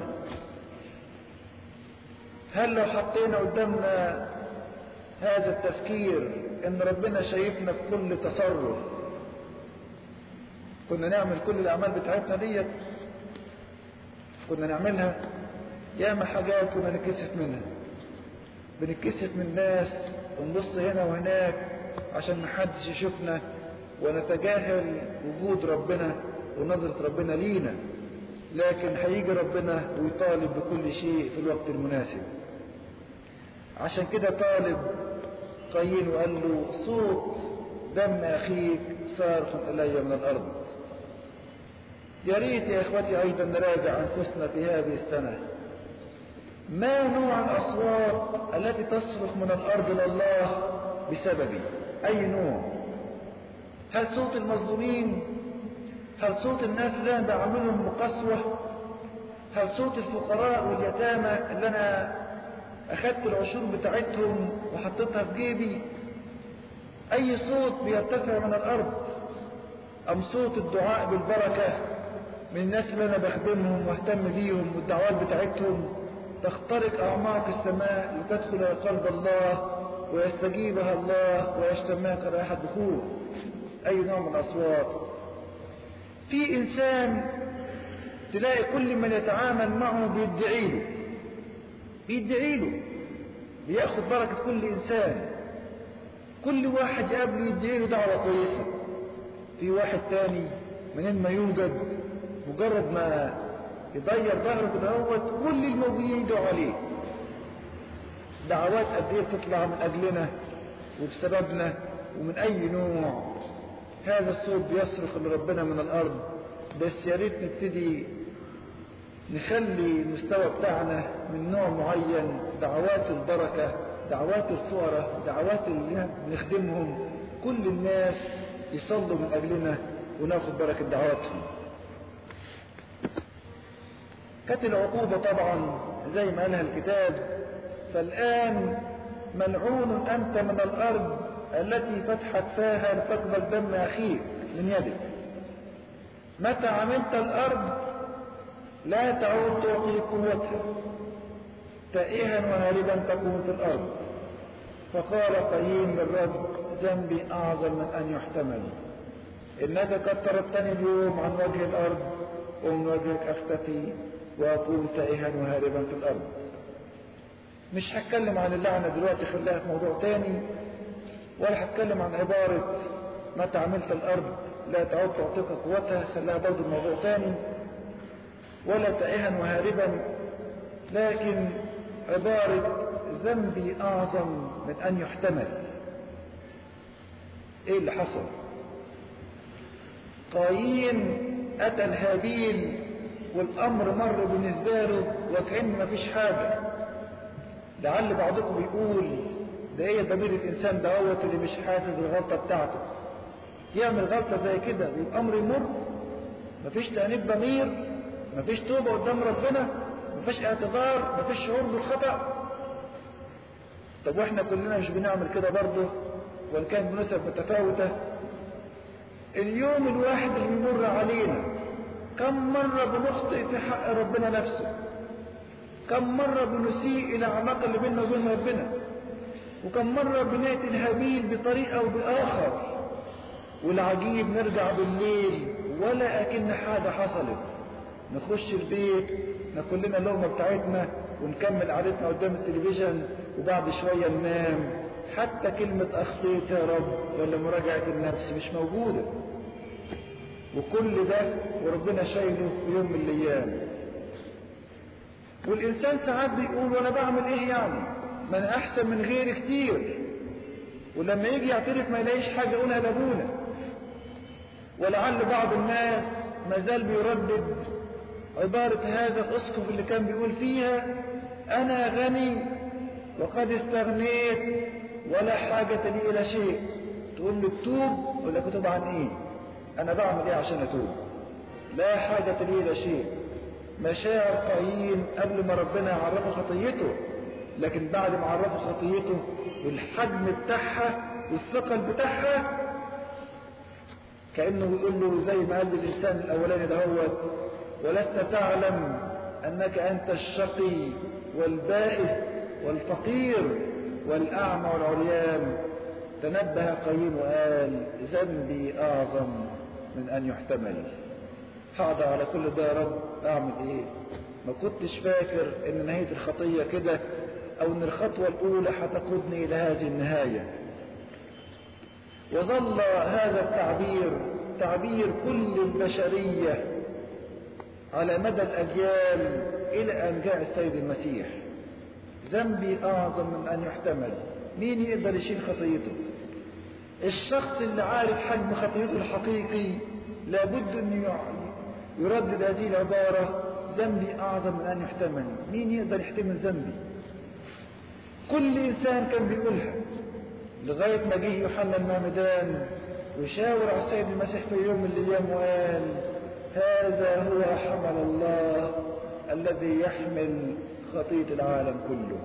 هل لو حطينا قدامنا هذا التفكير ان ربنا شايفنا في كل تصرف كنا نعمل كل الاعمال بتاعتنا ديت كنا نعملها ياما حاجات كنا نتكسف منها بنتكسف من الناس ونبص هنا وهناك عشان محدش يشوفنا ونتجاهل وجود ربنا ونظرة ربنا لينا لكن هيجي ربنا ويطالب بكل شيء في الوقت المناسب عشان كده طالب قايين وقال له صوت دم أخيك صارخ إلي من الأرض يا ريت يا إخوتي أيضا نراجع أنفسنا في هذه السنة ما نوع الأصوات التي تصرخ من الأرض لله بسببي أي نوع هل صوت المظلومين هل صوت الناس اللي أنا بعملهم بقسوة هل صوت الفقراء واليتامى اللي أنا أخذت العشور بتاعتهم وحطيتها في جيبي أي صوت بيرتفع من الأرض أم صوت الدعاء بالبركة من الناس اللي أنا بخدمهم واهتم بيهم والدعوات بتاعتهم تخترق أعماق السماء لتدخل إلى قلب الله ويستجيبها الله ويشتمها كرائحة بخور أي نوع من الأصوات في إنسان تلاقي كل من يتعامل معه بيدعي له بيدعي له بياخد بركة كل إنسان كل واحد يقابله يدعي له دعوة كويسة في واحد تاني منين ما يوجد مجرد ما يضير ظهره كده هوت كل الموجودين يدعوا عليه دعوات قد ايه بتطلع من اجلنا وبسببنا ومن اي نوع هذا الصوت بيصرخ لربنا من الارض بس يا ريت نبتدي نخلي المستوى بتاعنا من نوع معين دعوات البركة دعوات الفقراء دعوات اللي بنخدمهم كل الناس يصلوا من أجلنا وناخد بركة دعواتهم كانت العقوبة طبعا زي ما قالها الكتاب فالآن ملعون أنت من الأرض التي فتحت فاها لتقبل دم أخيك من يدك متى عملت الأرض لا تعود تعطي قوتها تائها وهاربا تكون في الأرض فقال قايين للرب ذنبي أعظم من أن يحتمل إنك قد طردتني اليوم عن وجه الأرض ومن وجهك أختفي وأكون تائها وهاربا في الأرض مش هتكلم عن اللعنة دلوقتي خليها في موضوع تاني ولا هتكلم عن عبارة متى عملت الأرض لا تعود تعطيك قوتها خليها برضه موضوع تاني ولا تائها وهاربا لكن عبارة ذنبي أعظم من أن يحتمل إيه اللي حصل قايين أتى الهابيل والأمر مر بالنسبة له وكأن ما فيش حاجة لعل بعضكم يقول ده ايه ضمير الإنسان دوت اللي مش حاسس بالغلطة بتاعته يعمل غلطة زي كده والأمر يمر مفيش تأنيب ضمير مفيش توبة قدام ربنا مفيش اعتذار مفيش شعور بالخطأ طب واحنا كلنا مش بنعمل كده برضه وان كان بنسب متفاوتة اليوم الواحد اللي بيمر علينا كم مرة بنخطئ في حق ربنا نفسه كم مرة بنسيء إلى العلاقة اللي بيننا وبين ربنا وكم مرة بنقتل هابيل بطريقة أو بآخر والعجيب نرجع بالليل ولا أكن حاجة حصلت نخش البيت ناكل لنا اللقمة بتاعتنا ونكمل قعدتنا قدام التلفزيون وبعد شوية ننام حتى كلمة أخطيت يا رب ولا مراجعة النفس مش موجودة وكل ده وربنا شايله في يوم من الأيام والإنسان ساعات بيقول وأنا بعمل إيه يعني ما أنا أحسن من غيري كتير ولما يجي يعترف ما يلاقيش حاجة يقولها لأبونا ولعل بعض الناس ما زال بيردد عبارة هذا الأسقف اللي كان بيقول فيها أنا غني وقد استغنيت ولا حاجة لي إلى شيء تقول لي توب ولا كتب عن إيه أنا بعمل إيه عشان أتوب لا حاجة لي إلى شيء مشاعر قايين قبل ما ربنا يعرفه خطيته لكن بعد ما عرفه خطيته والحجم بتاعها والثقل بتاعها كأنه بيقول له زي ما قال الإنسان الأولاني دهوت ولست تعلم أنك أنت الشقي والبائس والفقير والأعمى والعريان تنبه قايين وقال ذنبي أعظم من أن يحتمل هقعد على كل ده يا رب أعمل إيه ما كنتش فاكر إن نهاية الخطية كده أو إن الخطوة الأولى هتقودني إلى هذه النهاية وظل هذا التعبير تعبير كل البشرية على مدى الأجيال إلى أن جاء السيد المسيح ذنبي أعظم من أن يحتمل مين يقدر يشيل خطيته الشخص اللي عارف حجم خطيته الحقيقي لابد أن يردد هذه العبارة ذنبي أعظم من أن يحتمل مين يقدر يحتمل ذنبي كل إنسان كان بيقولها لغاية ما جه يوحنا المعمدان وشاور على السيد المسيح في يوم من الأيام وقال هذا هو حمل الله الذي يحمل خطية العالم كله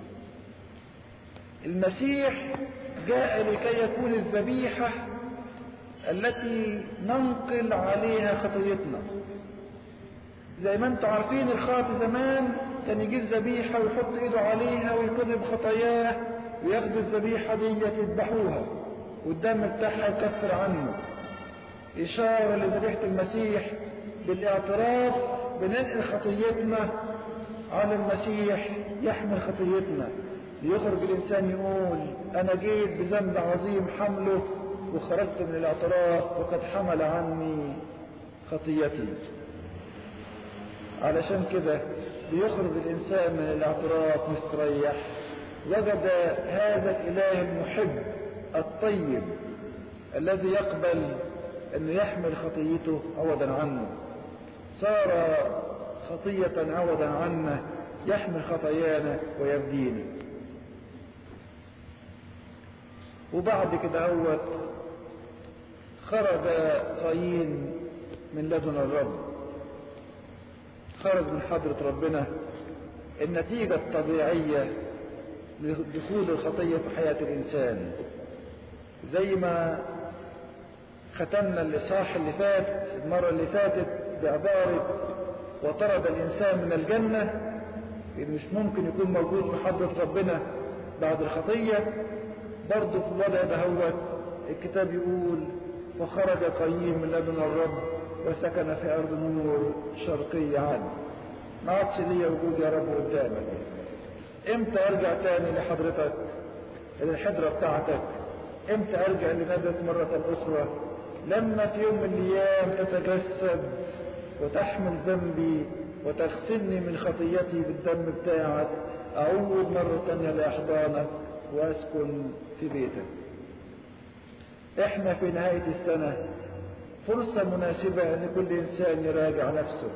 المسيح جاء لكي يكون الذبيحة التي ننقل عليها خطيتنا زي ما انتم عارفين الخاطي زمان كان يجيب ذبيحة ويحط ايده عليها ويقر بخطاياه وياخدوا الذبيحة دي يذبحوها والدم بتاعها يكفر عنه إشارة لذبيحة المسيح بالاعتراف بننقل خطيتنا على المسيح يحمل خطيتنا ليخرج الإنسان يقول أنا جيت بذنب عظيم حمله وخرجت من الاعتراف وقد حمل عني خطيتي علشان كده بيخرج الإنسان من الاعتراف مستريح وجد هذا الإله المحب الطيب الذي يقبل أنه يحمل خطيته عوضا عنه صار خطية عوضا عنا يحمل خطايانا ويفدينا وبعد كده هوت خرج قايين من لدن الرب خرج من حضرة ربنا النتيجة الطبيعية لدخول الخطية في حياة الإنسان زي ما ختمنا الإصحاح اللي فات المرة اللي فاتت بعبارة وطرد الإنسان من الجنة مش ممكن يكون موجود في حضرة ربنا بعد الخطية برضه في الوضع ده هو الكتاب يقول فخرج قيم من لدن الرب وسكن في أرض نور شرقية عنه ما عادش ليا وجود يا رب قدامك امتى ارجع تاني لحضرتك للحضرة بتاعتك امتى ارجع لنبيك مرة اخرى لما في يوم من الايام تتجسد وتحمل ذنبي وتغسلني من خطيتي بالدم بتاعك اعود مرة تانية لاحضانك واسكن في بيتك احنا في نهاية السنة فرصة مناسبة ان كل انسان يراجع نفسه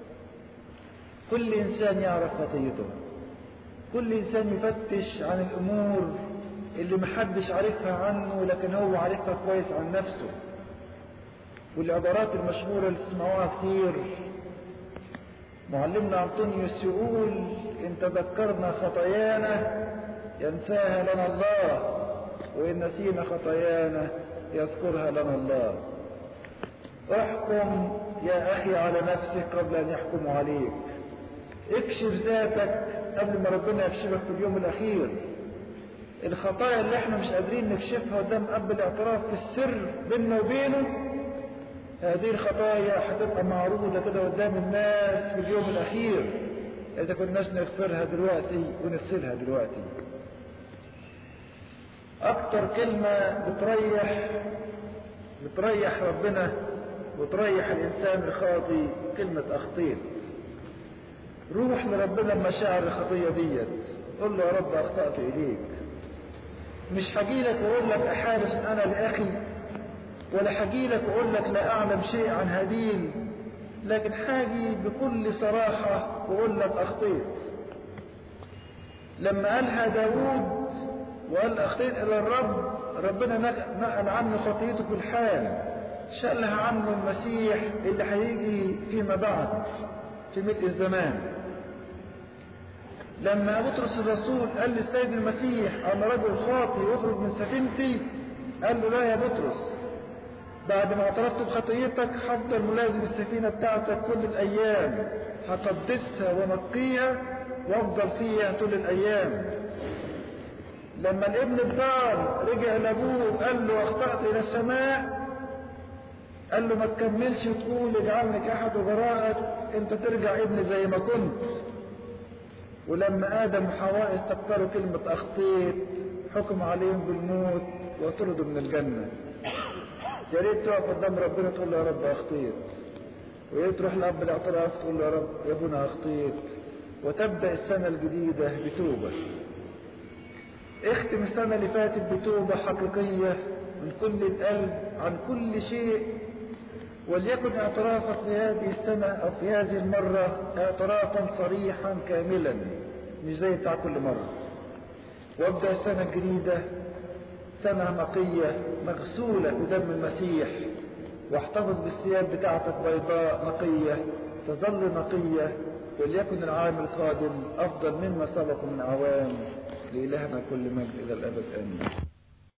كل انسان يعرف خطيته كل انسان يفتش عن الامور اللي محدش عارفها عنه لكن هو عارفها كويس عن نفسه والعبارات المشهورة اللي تسمعوها كتير معلمنا أنطونيوس يقول إن تذكرنا خطايانا ينساها لنا الله وإن نسينا خطايانا يذكرها لنا الله احكم يا أخي على نفسك قبل أن يحكموا عليك اكشف ذاتك قبل ما ربنا يكشفك في اليوم الأخير الخطايا اللي احنا مش قادرين نكشفها قدام أب الاعتراف في السر بيننا وبينه هذه الخطايا هتبقى معروضة كده قدام الناس في اليوم الأخير إذا كناش نغفرها دلوقتي ونغسلها دلوقتي أكتر كلمة بتريح بتريح ربنا وتريح الإنسان الخاطي كلمة أخطيت روح لربنا بمشاعر الخطية ديت قل له يا رب أخطأت إليك مش هجي لك وأقول لك أحارس أنا لأخي ولا هجي لك وأقول لك لا أعلم شيء عن هابيل لكن حاجي بكل صراحة وأقول لك أخطيت لما قالها داود وقال أخطيت إلى الرب ربنا نقل عنه خطيته في الحال شالها عنه المسيح اللي هيجي فيما بعد في ملء الزمان لما بطرس الرسول قال للسيد المسيح أنا رجل خاطي واخرج من سفينتي قال له لا يا بطرس بعد ما اعترفت بخطيتك هفضل ملازم السفينة بتاعتك كل الأيام هقدسها ونقيها وافضل فيها طول الأيام لما الابن الضال رجع لأبوه قال له أخطأت إلى السماء قال له ما تكملش وتقول اجعلني كأحد وجرائك انت ترجع ابني زي ما كنت ولما آدم وحواء استكبروا كلمة أخطيت حكم عليهم بالموت وطردوا من الجنة يا ريت تقف قدام ربنا تقول له يا رب أخطيت وتروح لأب الاعتراف تقول له يا رب يا ابونا أخطيت وتبدأ السنة الجديدة بتوبة اختم السنة اللي فاتت بتوبة حقيقية من كل القلب عن كل شيء وليكن اعترافك في هذه السنة أو في هذه المرة اعترافا صريحا كاملا مش زي بتاع كل مرة وابدأ السنة الجديدة سنة نقية مغسولة بدم المسيح واحتفظ بالثياب بتاعتك بيضاء نقية تظل نقية وليكن العام القادم أفضل مما سبق من عوام لإلهنا كل مجد إلى الأبد آمين